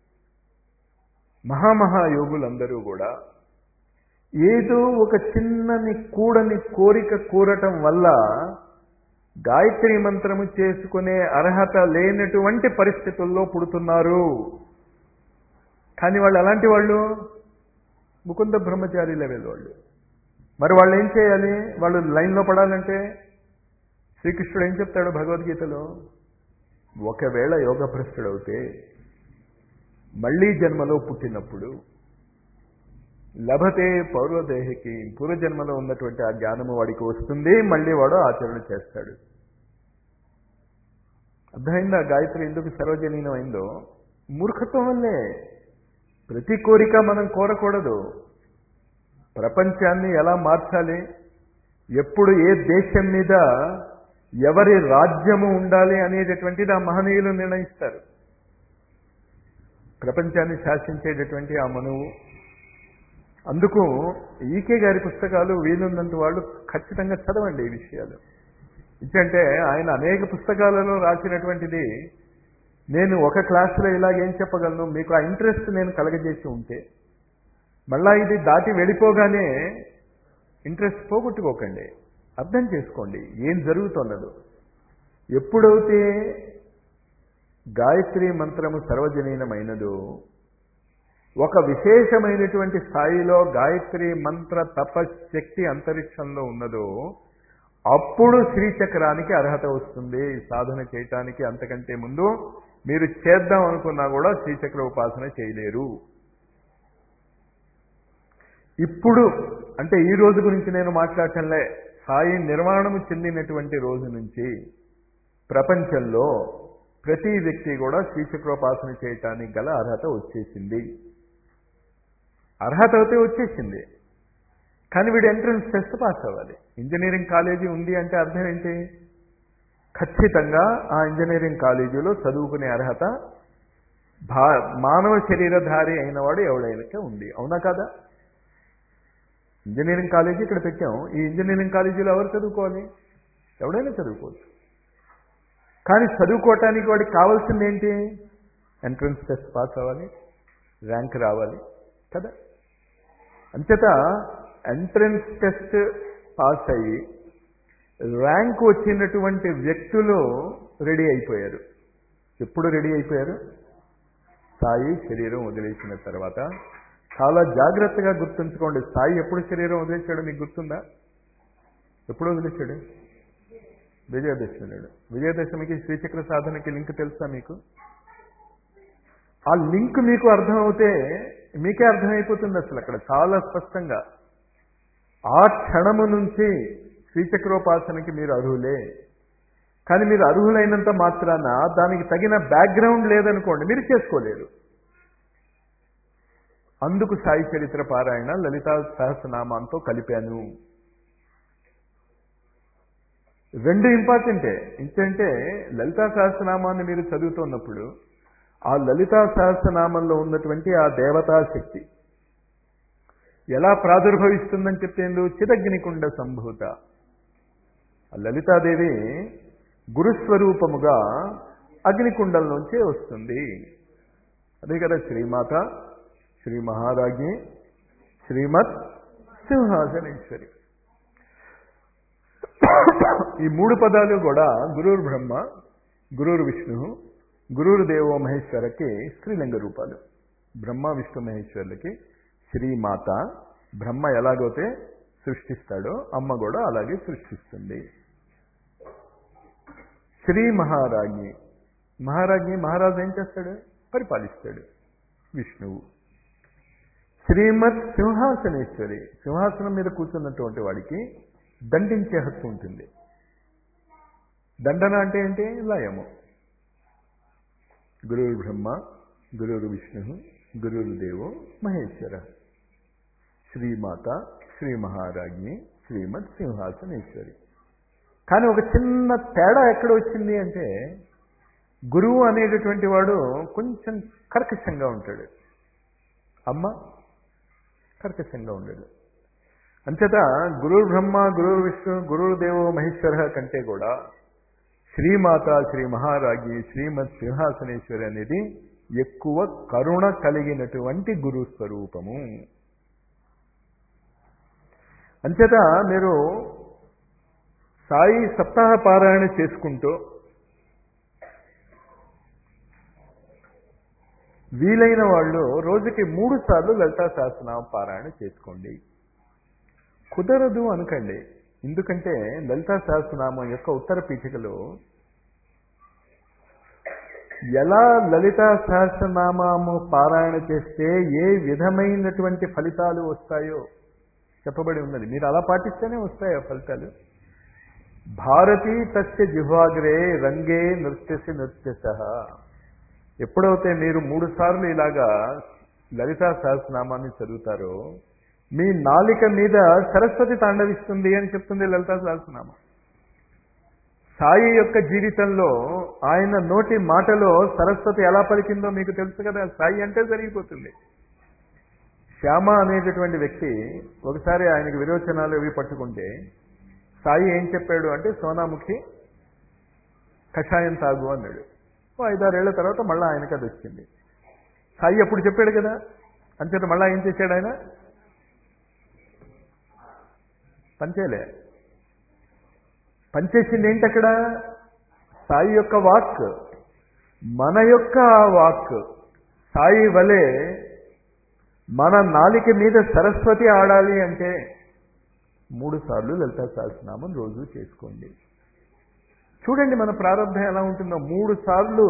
మహామహాయోగులందరూ కూడా ఏదో ఒక చిన్నని కూడని కోరిక కూరటం వల్ల గాయత్రి మంత్రము చేసుకునే అర్హత లేనటువంటి పరిస్థితుల్లో పుడుతున్నారు కానీ వాళ్ళు అలాంటి వాళ్ళు ముకుంద బ్రహ్మచారి లెవెల్ వాళ్ళు మరి వాళ్ళు ఏం చేయాలి వాళ్ళు లైన్లో పడాలంటే శ్రీకృష్ణుడు ఏం చెప్తాడు భగవద్గీతలో ఒకవేళ యోగభ్రష్టుడవుతే మళ్ళీ జన్మలో పుట్టినప్పుడు లభతే పౌర్వదేహికి పూర్వజన్మలో ఉన్నటువంటి ఆ జ్ఞానము వాడికి వస్తుంది మళ్ళీ వాడు ఆచరణ చేస్తాడు అర్థమైందా గాయత్రి ఎందుకు సర్వజనీనమైందో మూర్ఖత్వం వల్లే ప్రతి కోరిక మనం కోరకూడదు ప్రపంచాన్ని ఎలా మార్చాలి ఎప్పుడు ఏ దేశం మీద ఎవరి రాజ్యము ఉండాలి అనేటటువంటిది ఆ మహనీయులు నిర్ణయిస్తారు ప్రపంచాన్ని శాసించేటటువంటి ఆ మనువు అందుకు ఈకే గారి పుస్తకాలు వీలున్నంత వాళ్ళు ఖచ్చితంగా చదవండి ఈ విషయాలు ఎందుకంటే ఆయన అనేక పుస్తకాలలో రాసినటువంటిది నేను ఒక క్లాసులో ఇలాగేం చెప్పగలను మీకు ఆ ఇంట్రెస్ట్ నేను కలగజేసి ఉంటే మళ్ళా ఇది దాటి వెళ్ళిపోగానే ఇంట్రెస్ట్ పోగొట్టుకోకండి అర్థం చేసుకోండి ఏం జరుగుతున్నదో ఎప్పుడైతే గాయత్రి మంత్రము సర్వజనీనమైనదో ఒక విశేషమైనటువంటి స్థాయిలో గాయత్రి మంత్ర తపశక్తి అంతరిక్షంలో ఉన్నదో అప్పుడు శ్రీచక్రానికి అర్హత వస్తుంది సాధన చేయటానికి అంతకంటే ముందు మీరు చేద్దాం అనుకున్నా కూడా శ్రీచక్ర ఉపాసన చేయలేరు ఇప్పుడు అంటే ఈ రోజు గురించి నేను మాట్లాడటంలే సాయి నిర్మాణము చెందినటువంటి రోజు నుంచి ప్రపంచంలో ప్రతి వ్యక్తి కూడా శ్రీచక్రోపాసన చేయటానికి గల అర్హత వచ్చేసింది అర్హత అయితే వచ్చేసింది కానీ వీడు ఎంట్రన్స్ టెస్ట్ పాస్ అవ్వాలి ఇంజనీరింగ్ కాలేజీ ఉంది అంటే అర్థం ఏంటి ఖచ్చితంగా ఆ ఇంజనీరింగ్ కాలేజీలో చదువుకునే అర్హత భా మానవ శరీరధారి అయినవాడు ఎవడైనా ఉంది అవునా కదా ఇంజనీరింగ్ కాలేజీ ఇక్కడ పెట్టాం ఈ ఇంజనీరింగ్ కాలేజీలో ఎవరు చదువుకోవాలి ఎవడైనా చదువుకోవచ్చు కానీ చదువుకోవటానికి వాడికి కావాల్సింది ఏంటి ఎంట్రన్స్ టెస్ట్ పాస్ అవ్వాలి ర్యాంక్ రావాలి కదా అంచేత ఎంట్రన్స్ టెస్ట్ పాస్ అయ్యి ర్యాంక్ వచ్చినటువంటి వ్యక్తులు రెడీ అయిపోయారు ఎప్పుడు రెడీ అయిపోయారు సాయి శరీరం వదిలేసిన తర్వాత చాలా జాగ్రత్తగా గుర్తుంచుకోండి సాయి ఎప్పుడు శరీరం వదిలేశాడు మీకు గుర్తుందా ఎప్పుడు వదిలేశాడు విజయదశమి నాడు విజయదశమికి శ్రీచక్ర సాధనకి లింక్ తెలుసా మీకు ఆ లింక్ మీకు అర్థమవుతే మీకే అర్థమైపోతుంది అసలు అక్కడ చాలా స్పష్టంగా ఆ క్షణము నుంచి శ్రీచక్రోపాసనకి మీరు అర్హులే కానీ మీరు అర్హులైనంత మాత్రాన దానికి తగిన బ్యాక్గ్రౌండ్ లేదనుకోండి మీరు చేసుకోలేరు అందుకు సాయి చరిత్ర పారాయణ లలితా సహస్రనామాంతో కలిపాను రెండు ఇంపార్టెంటే ఏంటంటే లలితా సహస్రనామాన్ని మీరు చదువుతున్నప్పుడు ఆ లలితా సహస్రనామంలో ఉన్నటువంటి ఆ దేవతా శక్తి ఎలా ప్రాదుర్భవిస్తుందని చెప్తేందు చిదగ్నికుండ సంభూత ఆ లలితాదేవి గురుస్వరూపముగా అగ్నికుండం నుంచే వస్తుంది అదే కదా శ్రీమాత శ్రీ మహారాజ్ఞి శ్రీమత్ సింహాసనేశ్వరి ఈ మూడు పదాలు కూడా గురూర్ బ్రహ్మ గురూర్ విష్ణు గురూరు దేవో మహేశ్వరకి స్త్రీలింగ రూపాలు బ్రహ్మ విష్ణు మహేశ్వరులకి శ్రీమాత బ్రహ్మ ఎలాగైతే సృష్టిస్తాడో అమ్మ కూడా అలాగే సృష్టిస్తుంది శ్రీ మహారాజ్ఞి మహారాజ్ఞి మహారాజు ఏం చేస్తాడు పరిపాలిస్తాడు విష్ణువు శ్రీమత్ సింహాసనేశ్వరి సింహాసనం మీద కూర్చున్నటువంటి వాడికి దండించే హక్కు ఉంటుంది దండన అంటే ఏంటి లయము గురువు బ్రహ్మ గురువు విష్ణు గురువు దేవో మహేశ్వర శ్రీమాత శ్రీ మహారాజ్ఞి శ్రీమత్ సింహాసనేశ్వరి కానీ ఒక చిన్న తేడా ఎక్కడ వచ్చింది అంటే గురువు అనేటటువంటి వాడు కొంచెం కర్కశంగా ఉంటాడు అమ్మ కర్కశంగా ఉండడు అంచేత గురువు బ్రహ్మ గురువు విష్ణు గురువు దేవో మహేశ్వర కంటే కూడా శ్రీమాత శ్రీ మహారాజి శ్రీమత్ సింహాసనేశ్వరి అనేది ఎక్కువ కరుణ కలిగినటువంటి గురు స్వరూపము అంచేత మీరు సాయి సప్తాహ పారాయణ చేసుకుంటూ వీలైన వాళ్ళు రోజుకి మూడు సార్లు లలితా సహస్రనామ పారాయణ చేసుకోండి కుదరదు అనకండి ఎందుకంటే లలితా సహస్రనామం యొక్క ఉత్తర పీఠికలో ఎలా లలితా సహస్రనామము పారాయణ చేస్తే ఏ విధమైనటువంటి ఫలితాలు వస్తాయో చెప్పబడి ఉన్నది మీరు అలా పాటిస్తేనే వస్తాయి ఆ ఫలితాలు భారతీ తస్య జిహ్వాగ్రే రంగే నృత్యసి నృత్యస ఎప్పుడైతే మీరు మూడు సార్లు ఇలాగా లలితా సహస్రనామాన్ని చదువుతారో మీ నాలిక మీద సరస్వతి తాండవిస్తుంది అని చెప్తుంది లలితా సహస్రనామం సాయి యొక్క జీవితంలో ఆయన నోటి మాటలో సరస్వతి ఎలా పలికిందో మీకు తెలుసు కదా సాయి అంటే జరిగిపోతుంది శ్యామ అనేటటువంటి వ్యక్తి ఒకసారి ఆయనకి విరోచనాలు ఇవి పట్టుకుంటే సాయి ఏం చెప్పాడు అంటే సోనాముఖి కషాయం తాగు అన్నాడు ఓ ఐదారేళ్ల తర్వాత మళ్ళీ ఆయనకి అది వచ్చింది సాయి అప్పుడు చెప్పాడు కదా అంచేత మళ్ళీ ఏం చేశాడు ఆయన పంచేలే పనిచేసింది ఏంటి అక్కడ సాయి యొక్క వాక్ మన యొక్క వాక్ సాయి వలె మన నాలిక మీద సరస్వతి ఆడాలి అంటే మూడు సార్లు లలితా సహస్రనామం రోజు చేసుకోండి చూడండి మన ప్రారంభం ఎలా ఉంటుందో మూడు సార్లు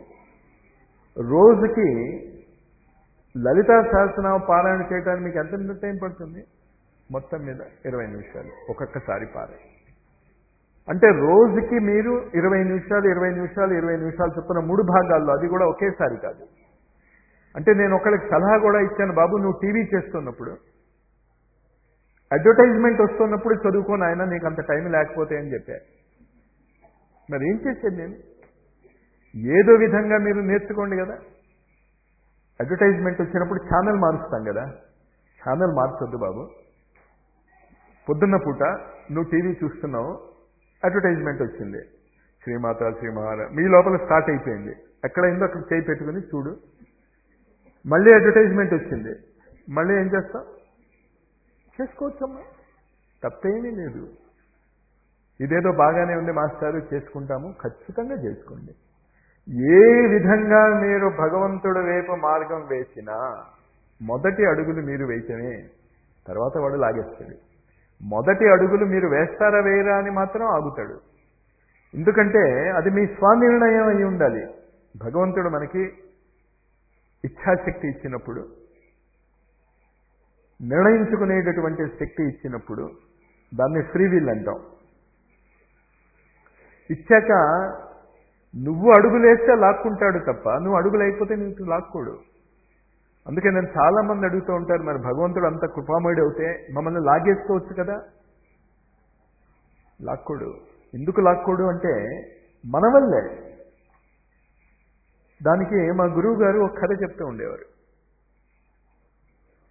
రోజుకి లలితా సహస్రనామ పారాయణ చేయడానికి మీకు ఎంత టైం పడుతుంది మొత్తం మీద ఇరవై నిమిషాలు ఒక్కొక్కసారి పారాయణ అంటే రోజుకి మీరు ఇరవై నిమిషాలు ఇరవై నిమిషాలు ఇరవై నిమిషాలు చొప్పున మూడు భాగాల్లో అది కూడా ఒకేసారి కాదు అంటే నేను ఒకళ్ళకి సలహా కూడా ఇచ్చాను బాబు నువ్వు టీవీ చేస్తున్నప్పుడు అడ్వర్టైజ్మెంట్ వస్తున్నప్పుడు చదువుకోని ఆయన నీకు అంత టైం లేకపోతే అని చెప్పా మరి ఏం చేసేది నేను ఏదో విధంగా మీరు నేర్చుకోండి కదా అడ్వర్టైజ్మెంట్ వచ్చినప్పుడు ఛానల్ మారుస్తాం కదా ఛానల్ మార్చొద్దు బాబు పొద్దున్న పూట నువ్వు టీవీ చూస్తున్నావు అడ్వర్టైజ్మెంట్ వచ్చింది శ్రీమాత శ్రీ మహారా మీ లోపల స్టార్ట్ అయిపోయింది ఎక్కడైందో అక్కడ చేయి పెట్టుకుని చూడు మళ్ళీ అడ్వర్టైజ్మెంట్ వచ్చింది మళ్ళీ ఏం చేస్తాం చేసుకోవచ్చమ్మా తప్పేమీ లేదు ఇదేదో బాగానే ఉంది మాస్టారు చేసుకుంటాము ఖచ్చితంగా చేసుకోండి ఏ విధంగా మీరు భగవంతుడు వైపు మార్గం వేసినా మొదటి అడుగులు మీరు వేయటమే తర్వాత వాడు లాగేస్తాడు మొదటి అడుగులు మీరు వేస్తారా వేయరా అని మాత్రం ఆగుతాడు ఎందుకంటే అది మీ స్వానిర్ణయం అయి ఉండాలి భగవంతుడు మనకి ఇచ్ఛాశక్తి ఇచ్చినప్పుడు నిర్ణయించుకునేటటువంటి శక్తి ఇచ్చినప్పుడు దాన్ని ఫ్రీ విల్ అంటాం ఇచ్చాక నువ్వు అడుగులేస్తే లాక్కుంటాడు తప్ప నువ్వు అడుగులు అయిపోతే నీకు లాక్కోడు అందుకే నేను చాలా మంది అడుగుతూ ఉంటారు మరి భగవంతుడు అంత కృపామయుడు అవుతే మమ్మల్ని లాగేసుకోవచ్చు కదా లాక్కోడు ఎందుకు లాక్కోడు అంటే మన వల్లే దానికి మా గురువు గారు ఒక కథ చెప్తూ ఉండేవారు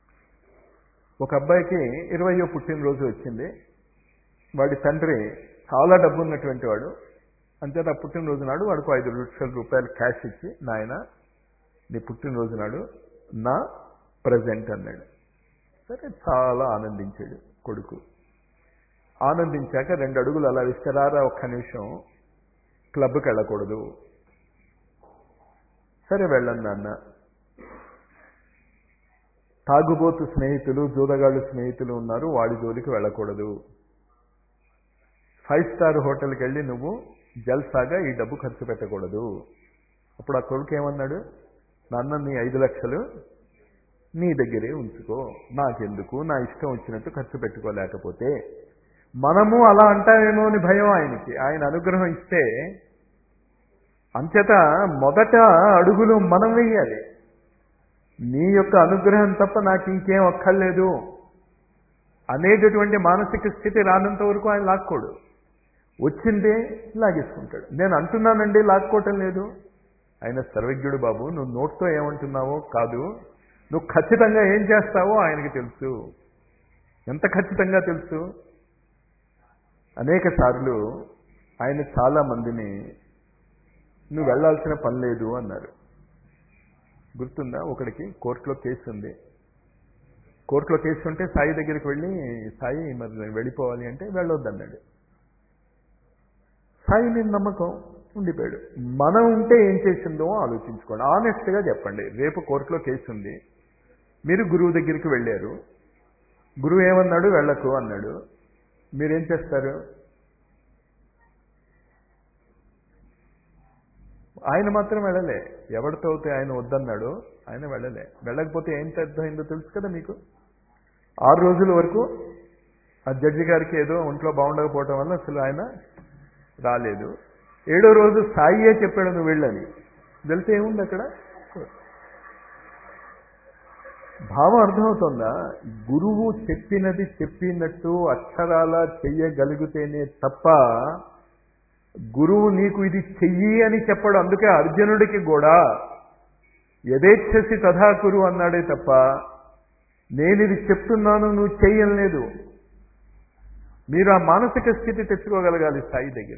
ఒక అబ్బాయికి ఇరవయో పుట్టినరోజు వచ్చింది వాడి తండ్రి చాలా డబ్బు ఉన్నటువంటి వాడు అంచేత ఆ పుట్టినరోజు నాడు వాడికి ఐదు లక్షల రూపాయలు క్యాష్ ఇచ్చి నాయన నీ పుట్టినరోజు నాడు నా ప్రజెంట్ అన్నాడు సరే చాలా ఆనందించాడు కొడుకు ఆనందించాక రెండు అడుగులు అలా విస్తరారా ఒక్క నిమిషం క్లబ్కి వెళ్ళకూడదు సరే వెళ్ళండి నాన్న తాగుబోతు స్నేహితులు జూదగాళ్ళు స్నేహితులు ఉన్నారు వాడి జోలికి వెళ్ళకూడదు ఫైవ్ స్టార్ హోటల్కి వెళ్ళి నువ్వు జల్సాగా ఈ డబ్బు ఖర్చు పెట్టకూడదు అప్పుడు ఆ కొడుకు ఏమన్నాడు నాన్న నీ ఐదు లక్షలు నీ దగ్గరే ఉంచుకో నాకెందుకు నా ఇష్టం వచ్చినట్టు ఖర్చు పెట్టుకోలేకపోతే మనము అలా అంటామేమో అని భయం ఆయనకి ఆయన అనుగ్రహం ఇస్తే అంచేత మొదట అడుగులు మనం వెయ్యాలి నీ యొక్క అనుగ్రహం తప్ప నాకు ఇంకేం అక్కర్లేదు అనేటటువంటి మానసిక స్థితి రానంత వరకు ఆయన లాక్కోడు వచ్చిందే లాగేసుకుంటాడు నేను అంటున్నానండి లాక్కోవటం లేదు ఆయన సర్వజ్ఞుడు బాబు నువ్వు నోట్తో ఏమంటున్నావో కాదు నువ్వు ఖచ్చితంగా ఏం చేస్తావో ఆయనకి తెలుసు ఎంత ఖచ్చితంగా తెలుసు అనేక సార్లు ఆయన చాలా మందిని నువ్వు వెళ్లాల్సిన పని లేదు అన్నారు గుర్తుందా ఒకడికి కోర్టులో కేసు ఉంది కోర్టులో కేసు ఉంటే సాయి దగ్గరికి వెళ్ళి సాయి మరి వెళ్ళిపోవాలి అంటే వెళ్ళొద్దన్నాడు సాయి నేను నమ్మకం ఉండిపోయాడు మనం ఉంటే ఏం చేసిందో ఆలోచించుకోండి ఆనెస్ట్గా చెప్పండి రేపు కోర్టులో కేసు ఉంది మీరు గురువు దగ్గరికి వెళ్ళారు గురువు ఏమన్నాడు వెళ్ళకు అన్నాడు మీరేం చేస్తారు ఆయన మాత్రం వెళ్ళలే ఎవరితో అయితే ఆయన వద్దన్నాడో ఆయన వెళ్ళలే వెళ్ళకపోతే ఏం అర్థమైందో తెలుసు కదా మీకు ఆరు రోజుల వరకు ఆ జడ్జి గారికి ఏదో ఒంట్లో బాగుండకపోవటం వల్ల అసలు ఆయన రాలేదు ఏడో రోజు సాయియే చెప్పాడు నువ్వు వెళ్ళని వెళ్తే ఏముంది అక్కడ భావం అర్థమవుతుందా గురువు చెప్పినది చెప్పినట్టు అక్షరాల చెయ్యగలిగితేనే తప్ప గురువు నీకు ఇది చెయ్యి అని చెప్పడు అందుకే అర్జునుడికి కూడా యథేచ్ఛసి తథాకురు అన్నాడే తప్ప నేను ఇది చెప్తున్నాను నువ్వు చెయ్యలేదు మీరు ఆ మానసిక స్థితి తెచ్చుకోగలగాలి స్థాయి దగ్గర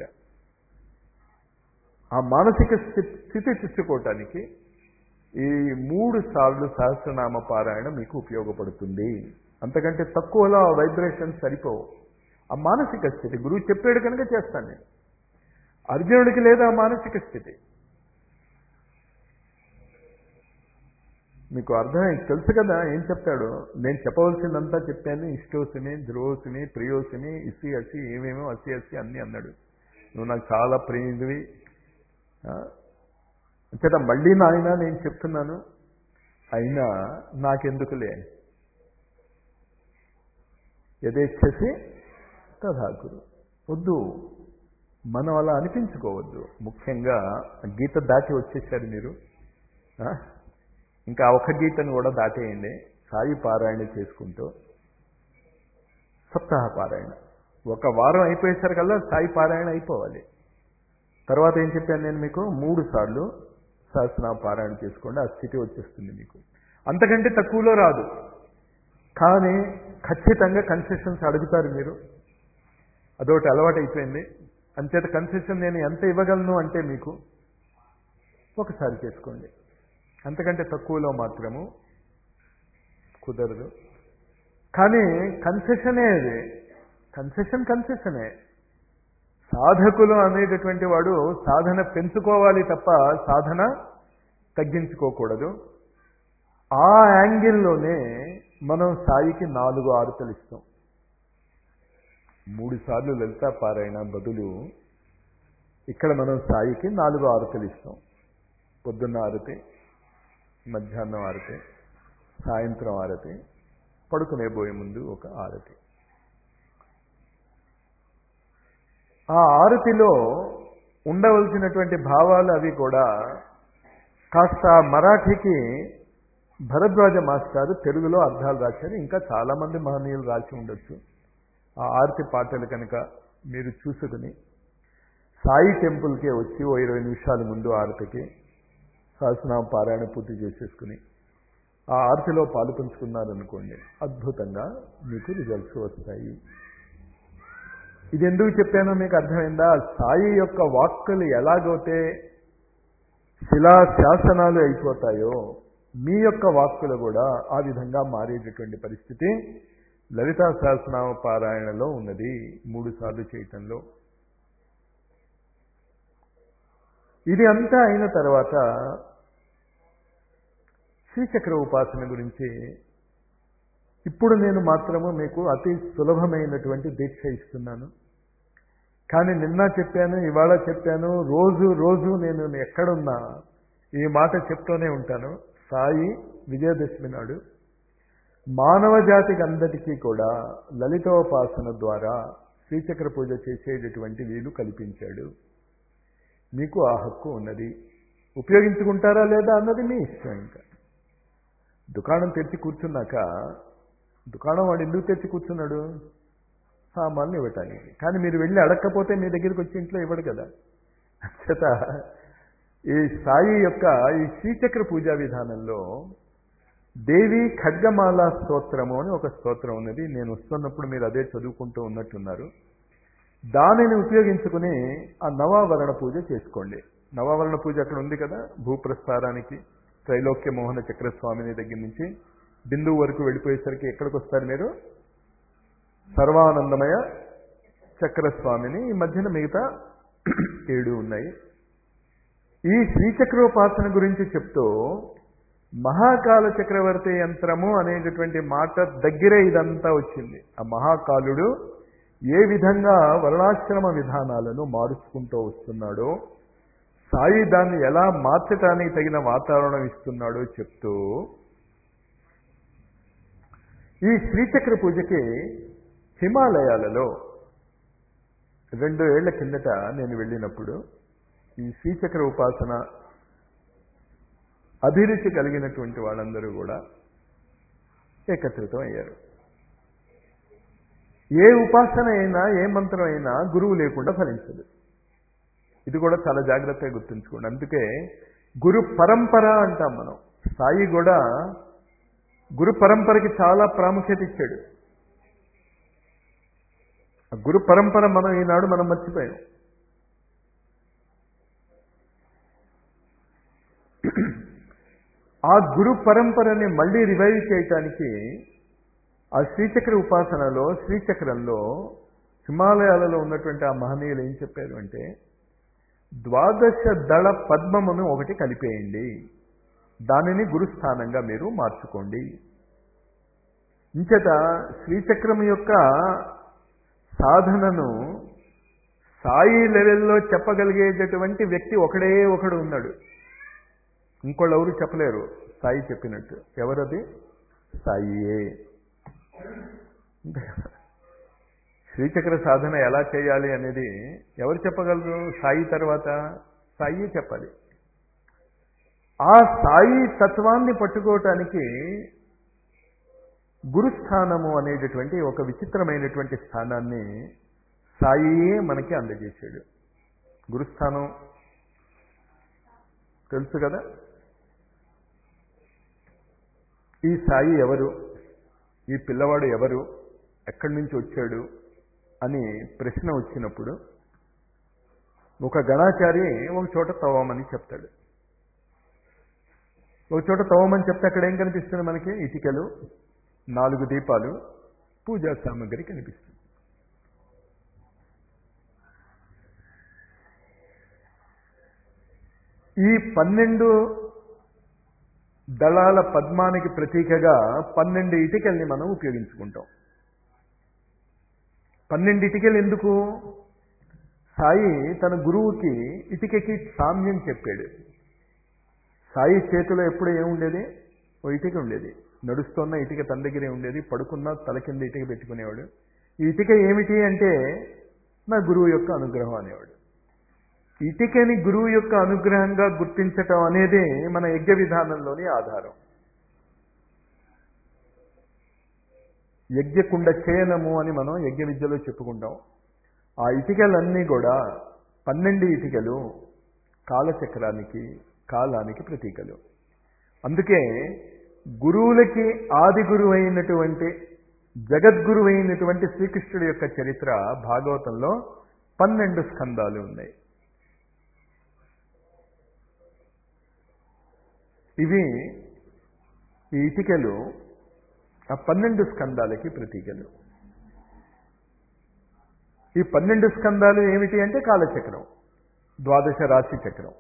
ఆ మానసిక స్థితి తెచ్చుకోవటానికి ఈ మూడు సార్లు సహస్రనామ పారాయణ మీకు ఉపయోగపడుతుంది అంతకంటే తక్కువలో ఆ వైబ్రేషన్ సరిపోవు ఆ మానసిక స్థితి గురువు చెప్పాడు కనుక చేస్తాను నేను అర్జునుడికి లేదా మానసిక స్థితి మీకు అర్థం తెలుసు కదా ఏం చెప్తాడు నేను చెప్పవలసిందంతా చెప్పాను ఇష్టోసిని ధ్రువోసిని ప్రియోసిని ఇసి అసి ఏమేమో అసి అసి అన్ని అన్నాడు నువ్వు నాకు చాలా ప్రేమిదివి అంతేత మళ్ళీ నాయన నేను చెప్తున్నాను అయినా నాకెందుకులే యథేచ్ఛసి తథాకురు వద్దు మనం అలా అనిపించుకోవద్దు ముఖ్యంగా గీత దాటి వచ్చేసారు మీరు ఇంకా ఒక గీతను కూడా దాటేయండి సాయి పారాయణ చేసుకుంటూ సప్తాహ పారాయణ ఒక వారం అయిపోయేసరికల్లా సాయి పారాయణ అయిపోవాలి తర్వాత ఏం చెప్పాను నేను మీకు మూడు సార్లు సహస్రనామ పారాయణ చేసుకోండి ఆ స్థితి వచ్చేస్తుంది మీకు అంతకంటే తక్కువలో రాదు కానీ ఖచ్చితంగా కన్సెషన్స్ అడుగుతారు మీరు అదొకటి అలవాటు అయిపోయింది అంచేత కన్సెషన్ నేను ఎంత ఇవ్వగలను అంటే మీకు ఒకసారి చేసుకోండి అంతకంటే తక్కువలో మాత్రము కుదరదు కానీ కన్సెషనే అది కన్సెషన్ కన్సెషనే సాధకులు అనేటటువంటి వాడు సాధన పెంచుకోవాలి తప్ప సాధన తగ్గించుకోకూడదు ఆ యాంగిల్లోనే మనం సాయికి నాలుగు ఆరుతలు ఇస్తాం మూడు సార్లు లలితా పారాయణ బదులు ఇక్కడ మనం సాయికి నాలుగు ఆరుతలు ఇస్తాం పొద్దున్న ఆరతి మధ్యాహ్నం ఆరతి సాయంత్రం ఆరతి పడుకునే పోయే ముందు ఒక ఆరతి ఆ ఆరతిలో ఉండవలసినటువంటి భావాలు అవి కూడా కాస్త మరాఠీకి భరద్వాజ మాస్టారు తెలుగులో అర్థాలు రాశారు ఇంకా చాలామంది మహనీయులు రాసి ఉండొచ్చు ఆ ఆరతి పాటలు కనుక మీరు చూసుకుని సాయి టెంపుల్కే వచ్చి ఓ ఇరవై నిమిషాల ముందు ఆరతికి సహస్రనామ పారాయణ పూర్తి చేసేసుకుని ఆ ఆరతిలో పాలు పంచుకున్నారనుకోండి అద్భుతంగా మీకు రిజల్ట్స్ వస్తాయి ఇది ఎందుకు చెప్పానో మీకు అర్థమైందా సాయి యొక్క వాక్కులు ఎలాగైతే శిలా శాసనాలు అయిపోతాయో మీ యొక్క వాక్కులు కూడా ఆ విధంగా మారేటటువంటి పరిస్థితి లలితా సహస్రనామ పారాయణలో ఉన్నది మూడు సార్లు చేయటంలో ఇది అంతా అయిన తర్వాత శ్రీచక్ర ఉపాసన గురించి ఇప్పుడు నేను మాత్రము మీకు అతి సులభమైనటువంటి దీక్ష ఇస్తున్నాను కానీ నిన్న చెప్పాను ఇవాళ చెప్పాను రోజు రోజు నేను ఎక్కడున్నా ఈ మాట చెప్తూనే ఉంటాను సాయి విజయదశమి నాడు మానవ జాతికి అందరికీ కూడా లలితోపాసన ద్వారా శ్రీచక్ర పూజ చేసేటటువంటి వీలు కల్పించాడు మీకు ఆ హక్కు ఉన్నది ఉపయోగించుకుంటారా లేదా అన్నది మీ ఇష్టం ఇంకా దుకాణం తెరిచి కూర్చున్నాక దుకాణం వాడు ఎందుకు తెచ్చి కూర్చున్నాడు సామాన్లు ఇవ్వటానికి కానీ మీరు వెళ్ళి అడగకపోతే మీ దగ్గరికి వచ్చి ఇంట్లో ఇవ్వడు కదా చేత ఈ సాయి యొక్క ఈ శ్రీచక్ర పూజా విధానంలో దేవి ఖడ్గమాల స్తోత్రము అని ఒక స్తోత్రం ఉన్నది నేను వస్తున్నప్పుడు మీరు అదే చదువుకుంటూ ఉన్నట్టున్నారు దానిని ఉపయోగించుకుని ఆ నవావరణ పూజ చేసుకోండి నవావరణ పూజ అక్కడ ఉంది కదా భూప్రస్థారానికి త్రైలోక్య మోహన చక్రస్వామిని దగ్గర నుంచి బిందువు వరకు వెళ్ళిపోయేసరికి ఎక్కడికి వస్తారు మీరు సర్వానందమయ చక్రస్వామిని ఈ మధ్యన మిగతా ఏడు ఉన్నాయి ఈ శ్రీచక్రోపాసన గురించి చెప్తూ మహాకాల చక్రవర్తి యంత్రము అనేటటువంటి మాట దగ్గరే ఇదంతా వచ్చింది ఆ మహాకాలుడు ఏ విధంగా వర్ణాశ్రమ విధానాలను మారుచుకుంటూ వస్తున్నాడో సాయి దాన్ని ఎలా మార్చడానికి తగిన వాతావరణం ఇస్తున్నాడో చెప్తూ ఈ శ్రీచక్ర పూజకి హిమాలయాలలో రెండు ఏళ్ల కిందట నేను వెళ్ళినప్పుడు ఈ శ్రీచక్ర ఉపాసన అభిరుచి కలిగినటువంటి వాళ్ళందరూ కూడా ఏకత్రితం అయ్యారు ఏ ఉపాసన అయినా ఏ మంత్రం అయినా గురువు లేకుండా ఫలించదు ఇది కూడా చాలా జాగ్రత్తగా గుర్తుంచుకోండి అందుకే గురు పరంపర అంటాం మనం సాయి కూడా గురు పరంపరకి చాలా ప్రాముఖ్యత ఇచ్చాడు ఆ గురు పరంపర మనం ఈనాడు మనం మర్చిపోయాం ఆ గురు పరంపరని మళ్ళీ రివైవ్ చేయటానికి ఆ శ్రీచక్ర ఉపాసనలో శ్రీచక్రంలో హిమాలయాలలో ఉన్నటువంటి ఆ మహనీయులు ఏం చెప్పారు అంటే ద్వాదశ దళ పద్మమును ఒకటి కలిపేయండి దానిని గురుస్థానంగా మీరు మార్చుకోండి ఇంచట శ్రీచక్రం యొక్క సాధనను సాయి లెవెల్లో చెప్పగలిగేటటువంటి వ్యక్తి ఒకడే ఒకడు ఉన్నాడు ఇంకోళ్ళు ఎవరు చెప్పలేరు సాయి చెప్పినట్టు ఎవరది సాయియే శ్రీచక్ర సాధన ఎలా చేయాలి అనేది ఎవరు చెప్పగలరు సాయి తర్వాత సాయి చెప్పాలి ఆ సాయి తత్వాన్ని పట్టుకోవటానికి గురుస్థానము అనేటటువంటి ఒక విచిత్రమైనటువంటి స్థానాన్ని సాయియే మనకి అందజేశాడు గురుస్థానం తెలుసు కదా ఈ సాయి ఎవరు ఈ పిల్లవాడు ఎవరు ఎక్కడి నుంచి వచ్చాడు అని ప్రశ్న వచ్చినప్పుడు ఒక గణాచారి ఒక చోట తవ్వమని చెప్తాడు ఒక చోట తవ్వమని చెప్తే అక్కడ ఏం కనిపిస్తుంది మనకి ఇటుకలు నాలుగు దీపాలు పూజా సామాగ్రి కనిపిస్తుంది ఈ పన్నెండు దళాల పద్మానికి ప్రతీకగా పన్నెండు ఇటుకల్ని మనం ఉపయోగించుకుంటాం పన్నెండు ఇటుకలు ఎందుకు సాయి తన గురువుకి ఇటుకకి సామ్యం చెప్పాడు సాయి చేతిలో ఎప్పుడు ఏముండేది ఓ ఇటుక ఉండేది నడుస్తున్న ఇటుక తన దగ్గరే ఉండేది పడుకున్న తల కింద ఇటుక పెట్టుకునేవాడు ఈ ఇటుక ఏమిటి అంటే నా గురువు యొక్క అనుగ్రహం అనేవాడు ఇటుకని గురువు యొక్క అనుగ్రహంగా గుర్తించటం అనేది మన యజ్ఞ విధానంలోని ఆధారం యజ్ఞకుండ చేయనము అని మనం యజ్ఞ విద్యలో చెప్పుకుంటాం ఆ ఇటుకలన్నీ కూడా పన్నెండు ఇటుకలు కాలచక్రానికి కాలానికి ప్రతీకలు అందుకే గురువులకి ఆది గురువు అయినటువంటి జగద్గురు అయినటువంటి శ్రీకృష్ణుడి యొక్క చరిత్ర భాగవతంలో పన్నెండు స్కందాలు ఉన్నాయి ఇవి ఈ ఇటికలు ఆ పన్నెండు స్కందాలకి ప్రతీకలు ఈ పన్నెండు స్కందాలు ఏమిటి అంటే కాలచక్రం ద్వాదశ రాశి చక్రం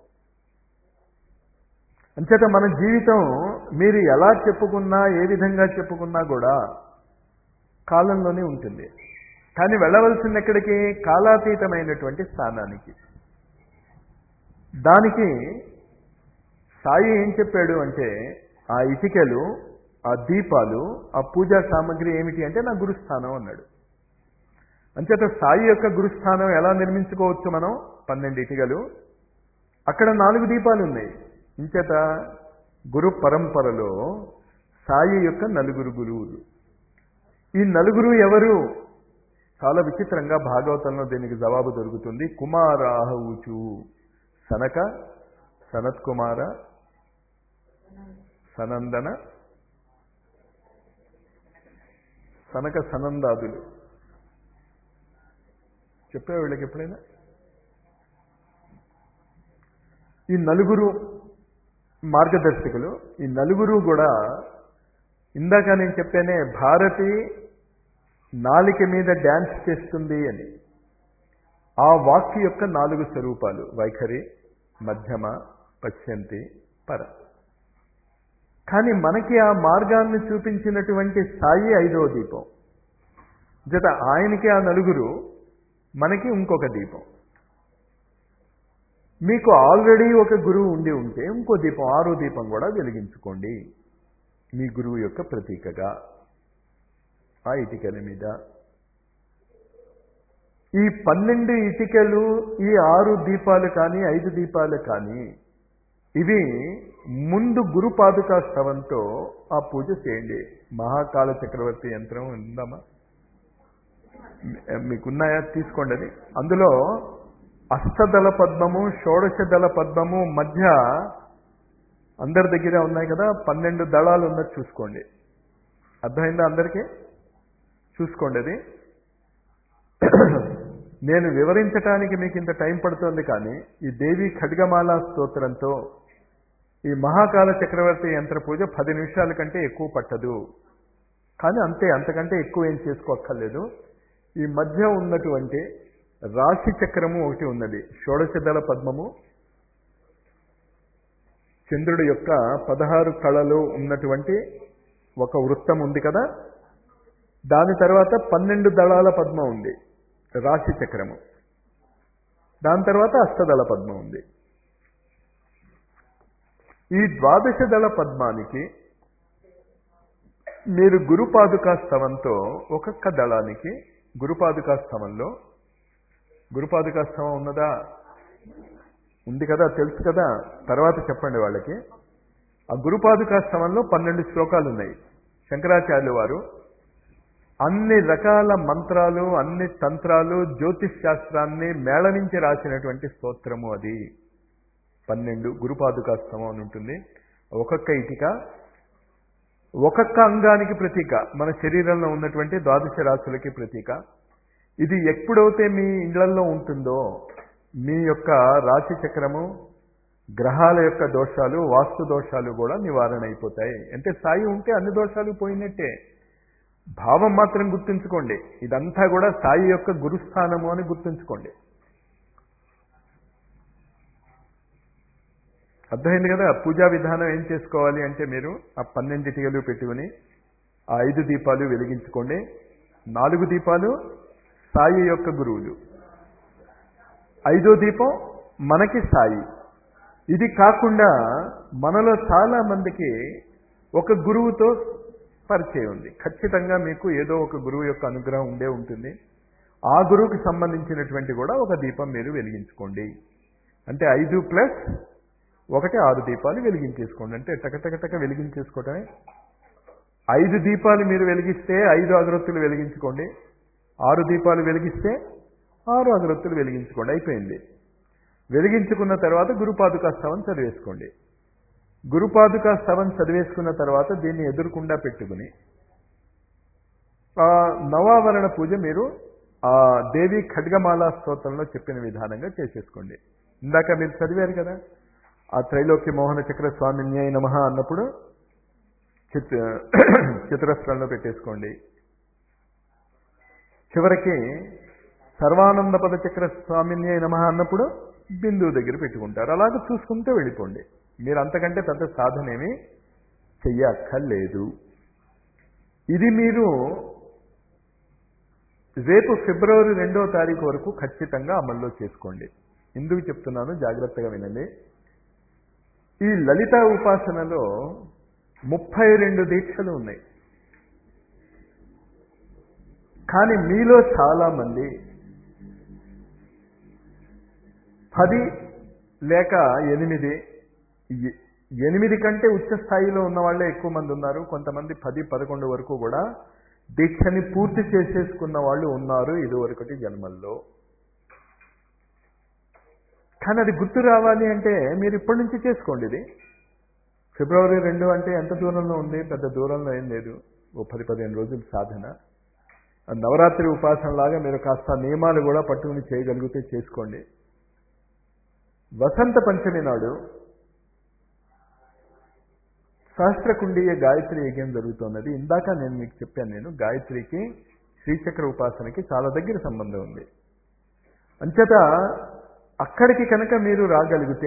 అంచేత మన జీవితం మీరు ఎలా చెప్పుకున్నా ఏ విధంగా చెప్పుకున్నా కూడా కాలంలోనే ఉంటుంది కానీ వెళ్ళవలసింది ఎక్కడికి కాలాతీతమైనటువంటి స్థానానికి దానికి సాయి ఏం చెప్పాడు అంటే ఆ ఇటికలు ఆ దీపాలు ఆ పూజా సామాగ్రి ఏమిటి అంటే నా గురుస్థానం అన్నాడు అంచేత సాయి యొక్క గురుస్థానం ఎలా నిర్మించుకోవచ్చు మనం పన్నెండు ఇటుకలు అక్కడ నాలుగు దీపాలు ఉన్నాయి ఇంచేత గురు పరంపరలో సాయి యొక్క నలుగురు గురువులు ఈ నలుగురు ఎవరు చాలా విచిత్రంగా భాగవతంలో దీనికి జవాబు దొరుకుతుంది కుమారాహుచు సనక సనత్ కుమార సనందన సనక సనందాదులు చెప్పే వీళ్ళకి ఎప్పుడైనా ఈ నలుగురు మార్గదర్శకులు ఈ నలుగురు కూడా ఇందాక నేను చెప్పానే భారతి నాలిక మీద డ్యాన్స్ చేస్తుంది అని ఆ వాక్య యొక్క నాలుగు స్వరూపాలు వైఖరి మధ్యమ పశ్యంతి పర కానీ మనకి ఆ మార్గాన్ని చూపించినటువంటి సాయి ఐదవ దీపం జత ఆయనకి ఆ నలుగురు మనకి ఇంకొక దీపం మీకు ఆల్రెడీ ఒక గురువు ఉండి ఉంటే ఇంకో దీపం ఆరో దీపం కూడా వెలిగించుకోండి మీ గురువు యొక్క ప్రతీకగా ఆ ఇటికల మీద ఈ పన్నెండు ఇటికలు ఈ ఆరు దీపాలు కానీ ఐదు దీపాలు కానీ ఇవి ముందు గురు పాదుకా స్తవంతో ఆ పూజ చేయండి మహాకాల చక్రవర్తి యంత్రం ఉందామా మీకున్నాయా తీసుకోండి అది అందులో అష్టదళ పద్మము షోడశ దళ పద్మము మధ్య అందరి దగ్గర ఉన్నాయి కదా పన్నెండు దళాలు ఉన్నది చూసుకోండి అర్థమైందా అందరికీ చూసుకోండి అది నేను వివరించటానికి మీకు ఇంత టైం పడుతుంది కానీ ఈ దేవి ఖడ్గమాల స్తోత్రంతో ఈ మహాకాల చక్రవర్తి యంత్ర పూజ పది నిమిషాల కంటే ఎక్కువ పట్టదు కానీ అంతే అంతకంటే ఎక్కువ ఏం చేసుకోక్కర్లేదు ఈ మధ్య ఉన్నటువంటి రాశి చక్రము ఒకటి ఉన్నది షోడశదళ పద్మము చంద్రుడి యొక్క పదహారు కళలు ఉన్నటువంటి ఒక వృత్తం ఉంది కదా దాని తర్వాత పన్నెండు దళాల పద్మ ఉంది రాశి చక్రము దాని తర్వాత అష్టదళ పద్మ ఉంది ఈ ద్వాదశ దళ పద్మానికి మీరు గురుపాదుకా స్తవంతో ఒక్కొక్క దళానికి గురుపాదుకా స్తవంలో గురుపాదుకా స్తవం ఉన్నదా ఉంది కదా తెలుసు కదా తర్వాత చెప్పండి వాళ్ళకి ఆ గురుపాదుకా స్తవంలో పన్నెండు శ్లోకాలు ఉన్నాయి శంకరాచార్యులు వారు అన్ని రకాల మంత్రాలు అన్ని తంత్రాలు జ్యోతిష్ శాస్త్రాన్ని మేళవించి రాసినటువంటి స్తోత్రము అది పన్నెండు గురుపాదుకాస్తవం అని ఉంటుంది ఒక్కొక్క ఇటిక ఒక్కొక్క అంగానికి ప్రతీక మన శరీరంలో ఉన్నటువంటి ద్వాదశ రాశులకి ప్రతీక ఇది ఎప్పుడైతే మీ ఇళ్లలో ఉంటుందో మీ యొక్క రాశి చక్రము గ్రహాల యొక్క దోషాలు వాస్తు దోషాలు కూడా నివారణ అయిపోతాయి అంటే సాయి ఉంటే అన్ని దోషాలు పోయినట్టే భావం మాత్రం గుర్తుంచుకోండి ఇదంతా కూడా సాయి యొక్క గురుస్థానము అని గుర్తుంచుకోండి అర్థమైంది కదా పూజా విధానం ఏం చేసుకోవాలి అంటే మీరు ఆ పన్నెండిటికలు పెట్టుకుని ఆ ఐదు దీపాలు వెలిగించుకోండి నాలుగు దీపాలు సాయి యొక్క గురువులు ఐదో దీపం మనకి సాయి ఇది కాకుండా మనలో చాలా మందికి ఒక గురువుతో పరిచయం ఉంది ఖచ్చితంగా మీకు ఏదో ఒక గురువు యొక్క అనుగ్రహం ఉండే ఉంటుంది ఆ గురువుకి సంబంధించినటువంటి కూడా ఒక దీపం మీరు వెలిగించుకోండి అంటే ఐదు ప్లస్ ఒకటి ఆరు దీపాలు వెలిగించేసుకోండి అంటే టకటకటక వెలిగించేసుకోవటమే ఐదు దీపాలు మీరు వెలిగిస్తే ఐదు అగరొత్తులు వెలిగించుకోండి ఆరు దీపాలు వెలిగిస్తే ఆరు అగరొత్తులు వెలిగించుకోండి అయిపోయింది వెలిగించుకున్న తర్వాత గురుపాదుకా స్తవం చదివేసుకోండి గురుపాదుకా స్తవం చదివేసుకున్న తర్వాత దీన్ని ఎదురుకుండా పెట్టుకుని ఆ నవావరణ పూజ మీరు ఆ దేవి ఖడ్గమాల స్తోత్రంలో చెప్పిన విధానంగా చేసేసుకోండి ఇందాక మీరు చదివారు కదా ఆ త్రైలోక్య మోహన చక్ర స్వామిన్యాయ నమ అన్నప్పుడు చిత్ చిత్రస్త్రంలో పెట్టేసుకోండి చివరికి సర్వానంద పదచక్ర స్వామిన్యాయ నమ అన్నప్పుడు బిందువు దగ్గర పెట్టుకుంటారు అలాగే చూసుకుంటూ వెళ్ళిపోండి మీరు అంతకంటే పెద్ద సాధన ఏమీ చెయ్యక్కర్లేదు ఇది మీరు రేపు ఫిబ్రవరి రెండో తారీఖు వరకు ఖచ్చితంగా అమల్లో చేసుకోండి ఎందుకు చెప్తున్నాను జాగ్రత్తగా వినండి ఈ లలిత ఉపాసనలో ముప్పై రెండు దీక్షలు ఉన్నాయి కానీ మీలో చాలా మంది పది లేక ఎనిమిది ఎ- ఎనిమిది కంటే ఉచ్చ స్థాయిలో ఉన్న వాళ్ళే ఎక్కువ మంది ఉన్నారు కొంతమంది పది పదకొండు వరకు కూడా దీక్షని పూర్తి చేసేసుకున్న వాళ్ళు ఉన్నారు ఇదివరకటి జన్మల్లో కానీ అది గుర్తు రావాలి అంటే మీరు ఇప్పటి నుంచి చేసుకోండి ఇది ఫిబ్రవరి రెండు అంటే ఎంత దూరంలో ఉంది పెద్ద దూరంలో ఏం లేదు ఓ పది పదిహేను రోజులు సాధన ఆ నవరాత్రి ఉపాసనలాగా మీరు కాస్త నియమాలు కూడా పట్టుకుని చేయగలిగితే చేసుకోండి వసంత పంచమి నాడు సహస్రకుండీయ గాయత్రి యజ్ఞం జరుగుతున్నది ఇందాక నేను మీకు చెప్పాను నేను గాయత్రికి శ్రీచక్ర ఉపాసనకి చాలా దగ్గర సంబంధం ఉంది అంచేత అక్కడికి కనుక మీరు రాగలిగితే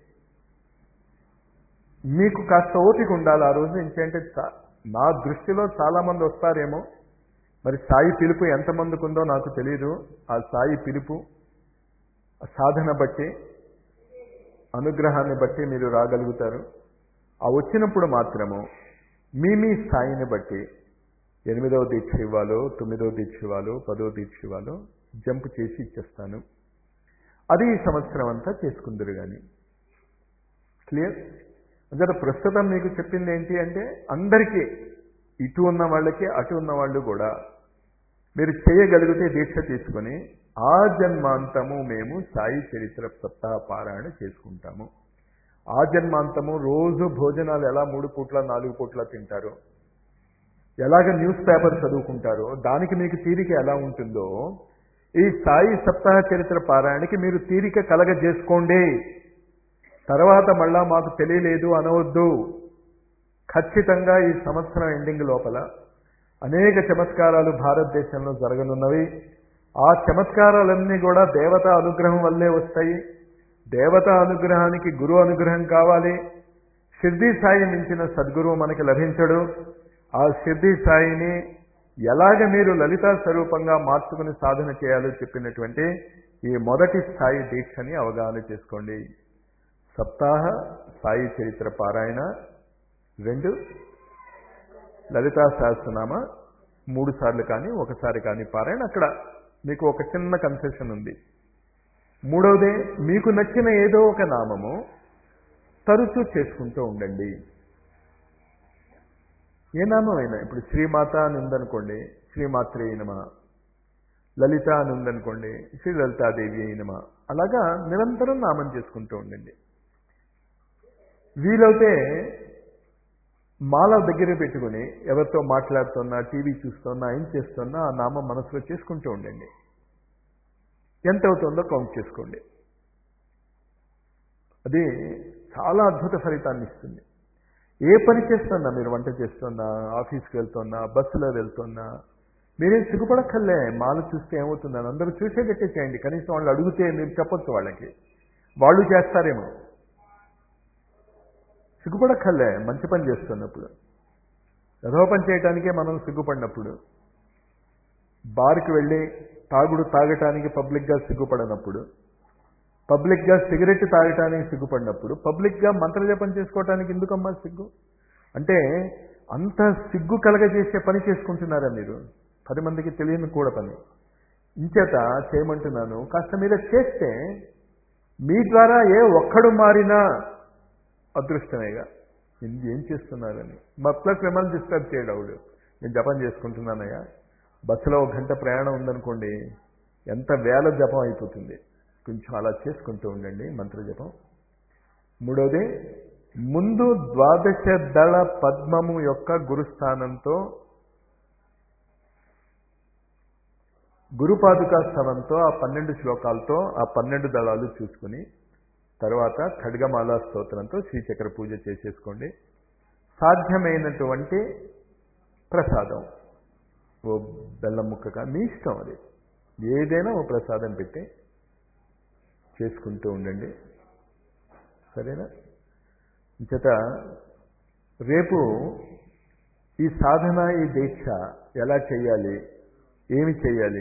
మీకు కాస్త ఓపిక ఉండాలి ఆ రోజు ఏంటంటే చా- నా దృష్టిలో చాలా మంది వస్తారేమో మరి సాయి పిలుపు ఎంతమందికి ఉందో నాకు తెలియదు ఆ సాయి పిలుపు ఆ సాధన బట్టి అనుగ్రహాన్ని బట్టి మీరు రాగలుగుతారు ఆ వచ్చినప్పుడు మాత్రము మీ మీ స్థాయిని బట్టి ఎనిమిదవ దీక్ష ఇవ్వాలో తొమ్మిదవ దీక్ష ఇవ్వాలో పదవ దీక్ష ఇవ్వాలో జంప్ చేసి ఇచ్చేస్తాను అది ఈ సంవత్సరం అంతా చేసుకుందరు కానీ క్లియర్ అంటే ప్రస్తుతం మీకు చెప్పింది ఏంటి అంటే అందరికీ ఇటు ఉన్న వాళ్ళకి అటు ఉన్న వాళ్ళు కూడా మీరు చేయగలిగితే దీక్ష తీసుకొని ఆ జన్మాంతము మేము సాయి చరిత్ర సప్తాహ పారాయణ చేసుకుంటాము ఆ జన్మాంతము రోజు భోజనాలు ఎలా మూడు పూట్ల నాలుగు పూట్ల తింటారో ఎలాగ న్యూస్ పేపర్ చదువుకుంటారో దానికి మీకు తీరిక ఎలా ఉంటుందో ఈ సాయి సప్తాహ చరిత్ర పారాయణకి మీరు తీరిక కలగజేసుకోండి తర్వాత మళ్ళా మాకు తెలియలేదు అనవద్దు ఖచ్చితంగా ఈ సంవత్సరం ఎండింగ్ లోపల అనేక చమత్కారాలు భారతదేశంలో జరగనున్నవి ఆ చమత్కారాలన్నీ కూడా దేవత అనుగ్రహం వల్లే వస్తాయి దేవత అనుగ్రహానికి గురు అనుగ్రహం కావాలి షిర్దీ సాయి మించిన సద్గురువు మనకి లభించడు ఆ షిర్దీ సాయిని ఎలాగ మీరు లలితా స్వరూపంగా మార్చుకుని సాధన చేయాలో చెప్పినటువంటి ఈ మొదటి స్థాయి దీక్షని అవగాహన చేసుకోండి సప్తాహ సాయి చరిత్ర పారాయణ రెండు లలితా సహస్రనామ మూడు సార్లు కానీ ఒకసారి కానీ పారాయణ అక్కడ మీకు ఒక చిన్న కన్సెషన్ ఉంది మూడవది మీకు నచ్చిన ఏదో ఒక నామము తరచూ చేసుకుంటూ ఉండండి ఏ నామం అయినా ఇప్పుడు శ్రీమాత అని ఉందనుకోండి శ్రీమాత్రే నమ లలిత అని ఉందనుకోండి శ్రీ లలితాదేవి అయినమ అలాగా నిరంతరం నామం చేసుకుంటూ ఉండండి వీలైతే మాల దగ్గర పెట్టుకుని ఎవరితో మాట్లాడుతున్నా టీవీ చూస్తున్నా ఏం చేస్తున్నా ఆ నామం మనసులో చేసుకుంటూ ఉండండి ఎంత అవుతుందో కౌంట్ చేసుకోండి అది చాలా అద్భుత ఫలితాన్ని ఇస్తుంది ఏ పని చేస్తున్నా మీరు వంట చేస్తున్నా ఆఫీస్కి వెళ్తున్నా బస్సులో వెళ్తున్నా మీరేం సిగ్గుపడక్కర్లే మాల చూస్తే ఏమవుతుందని అందరూ చూసేటట్టే చేయండి కనీసం వాళ్ళు అడిగితే మీరు చెప్పొచ్చు వాళ్ళకి వాళ్ళు చేస్తారేమో సిగ్గుపడక్కర్లే మంచి పని చేస్తున్నప్పుడు ఏదో పని చేయటానికే మనం సిగ్గుపడినప్పుడు బార్కి వెళ్ళి తాగుడు తాగటానికి పబ్లిక్గా సిగ్గుపడనప్పుడు పబ్లిక్గా సిగరెట్ తాగటానికి సిగ్గుపడినప్పుడు పబ్లిక్గా మంత్రజపం చేసుకోవటానికి ఎందుకమ్మా సిగ్గు అంటే అంత సిగ్గు కలగజేసే పని చేసుకుంటున్నారా మీరు పది మందికి తెలియని కూడా పని ఇంచేత చేయమంటున్నాను కాస్త మీరు చేస్తే మీ ద్వారా ఏ ఒక్కడు మారినా అదృష్టమేగా ఇది ఏం చేస్తున్నారని మా ప్లస్ మిమ్మల్ని డిస్టర్బ్ చేయడు ఆవిడ నేను జపం చేసుకుంటున్నానయ్యా బస్సులో ఒక గంట ప్రయాణం ఉందనుకోండి ఎంత వేల జపం అయిపోతుంది కొంచెం అలా చేసుకుంటూ ఉండండి మంత్ర జపం మూడోది ముందు ద్వాదశ దళ పద్మము యొక్క గురుస్థానంతో గురుపాదుకా స్థలంతో ఆ పన్నెండు శ్లోకాలతో ఆ పన్నెండు దళాలు చూసుకుని తర్వాత ఖడ్గమాల స్తోత్రంతో శ్రీచక్ర పూజ చేసేసుకోండి సాధ్యమైనటువంటి ప్రసాదం ఓ బెల్లం ముక్క మీ ఇష్టం అది ఏదైనా ఓ ప్రసాదం పెట్టి చేసుకుంటూ ఉండండి సరేనా చేత రేపు ఈ సాధన ఈ దీక్ష ఎలా చేయాలి ఏమి చేయాలి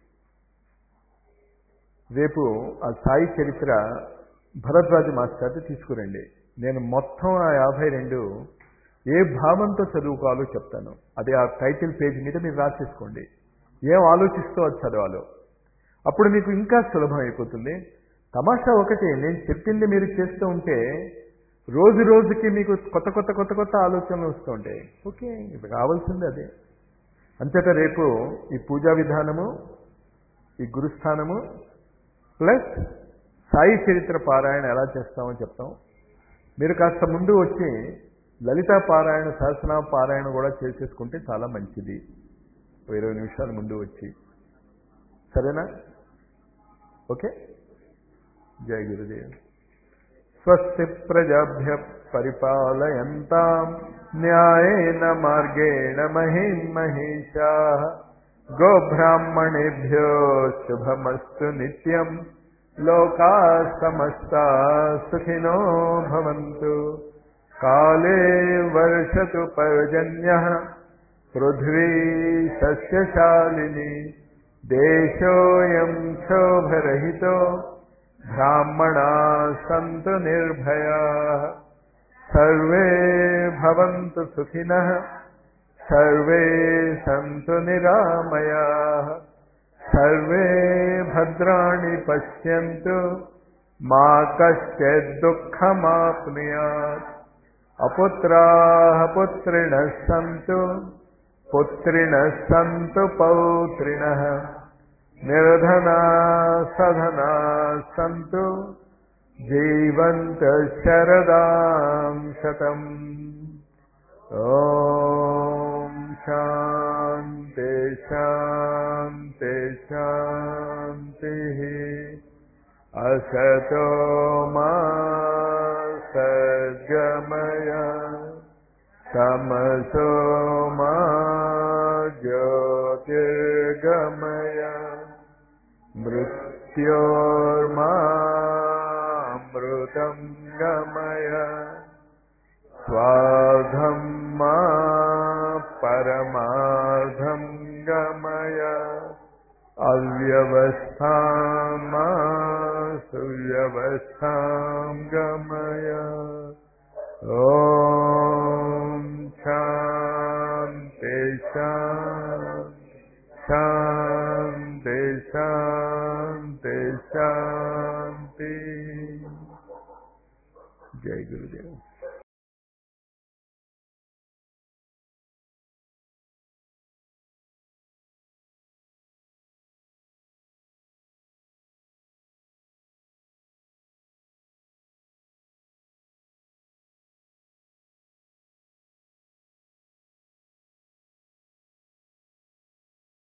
రేపు ఆ సాయి చరిత్ర భరద్వాజ మాస్టర్ది తీసుకురండి నేను మొత్తం ఆ యాభై రెండు ఏ భావంతో చదువుకోవాలో చెప్తాను అది ఆ టైటిల్ పేజ్ మీద మీరు రాసేసుకోండి ఏం ఆలోచిస్తూ అది చదవాలో అప్పుడు మీకు ఇంకా సులభం అయిపోతుంది తమాషా ఒకటి నేను చెప్పింది మీరు చేస్తూ ఉంటే రోజు రోజుకి మీకు కొత్త కొత్త కొత్త కొత్త ఆలోచనలు వస్తూ ఉంటాయి ఓకే ఇప్పుడు కావాల్సింది అదే అంతటా రేపు ఈ పూజా విధానము ఈ గురుస్థానము ప్లస్ సాయి చరిత్ర పారాయణ ఎలా చేస్తామో చెప్తాం మీరు కాస్త ముందు వచ్చి లలితా పారాయణ సహస్రనామ పారాయణ కూడా చేసేసుకుంటే చాలా మంచిది ఇరవై నిమిషాల ముందు వచ్చి సరేనా ఓకే జై గురుదేవ్ స్వస్తి ప్రజాభ్య పరిపాలయంతాం న్యాయేన మార్గేణ మహిం మహిషా గోబ్రాహ్మణేభ్యో శుభమస్తు నిత్యం లోకా సమస్తా సుఖినో భవంతు కాలే వర్షతు పర్జన్య పృథ్వీ సస్యశాలిని దేశోయం క్షోభరహితో బ్రాహ్మణా సంతు నిర్భయా సర్వే భవంతు సుఖినః సర్వే సంతు నిరామయా సర్వే భద్రాణి పశ్యంతు మా కశ్చిద్ దుఃఖమాప్నుయాత్ అపుత్రాः పుత్రిణः సంతు పుత్రిణः సంతు పౌత్రిణः నిర్ధనా సధనా సంతు జీవంత శరదాం శతం ఓం శాంతి శాంతి శాంతి అసతో మా సద్గమయ తమసో మా జ్యోతిర్గమయ మృత్యోర్మామృతం గమయ స్వాధం మా పరమార్థం గమయ అవ్యవస్థామా సువ్యవస్థాం గమయ ఓం శాంతి శాంతి శాంతి శాంతి జై గురుదేవ్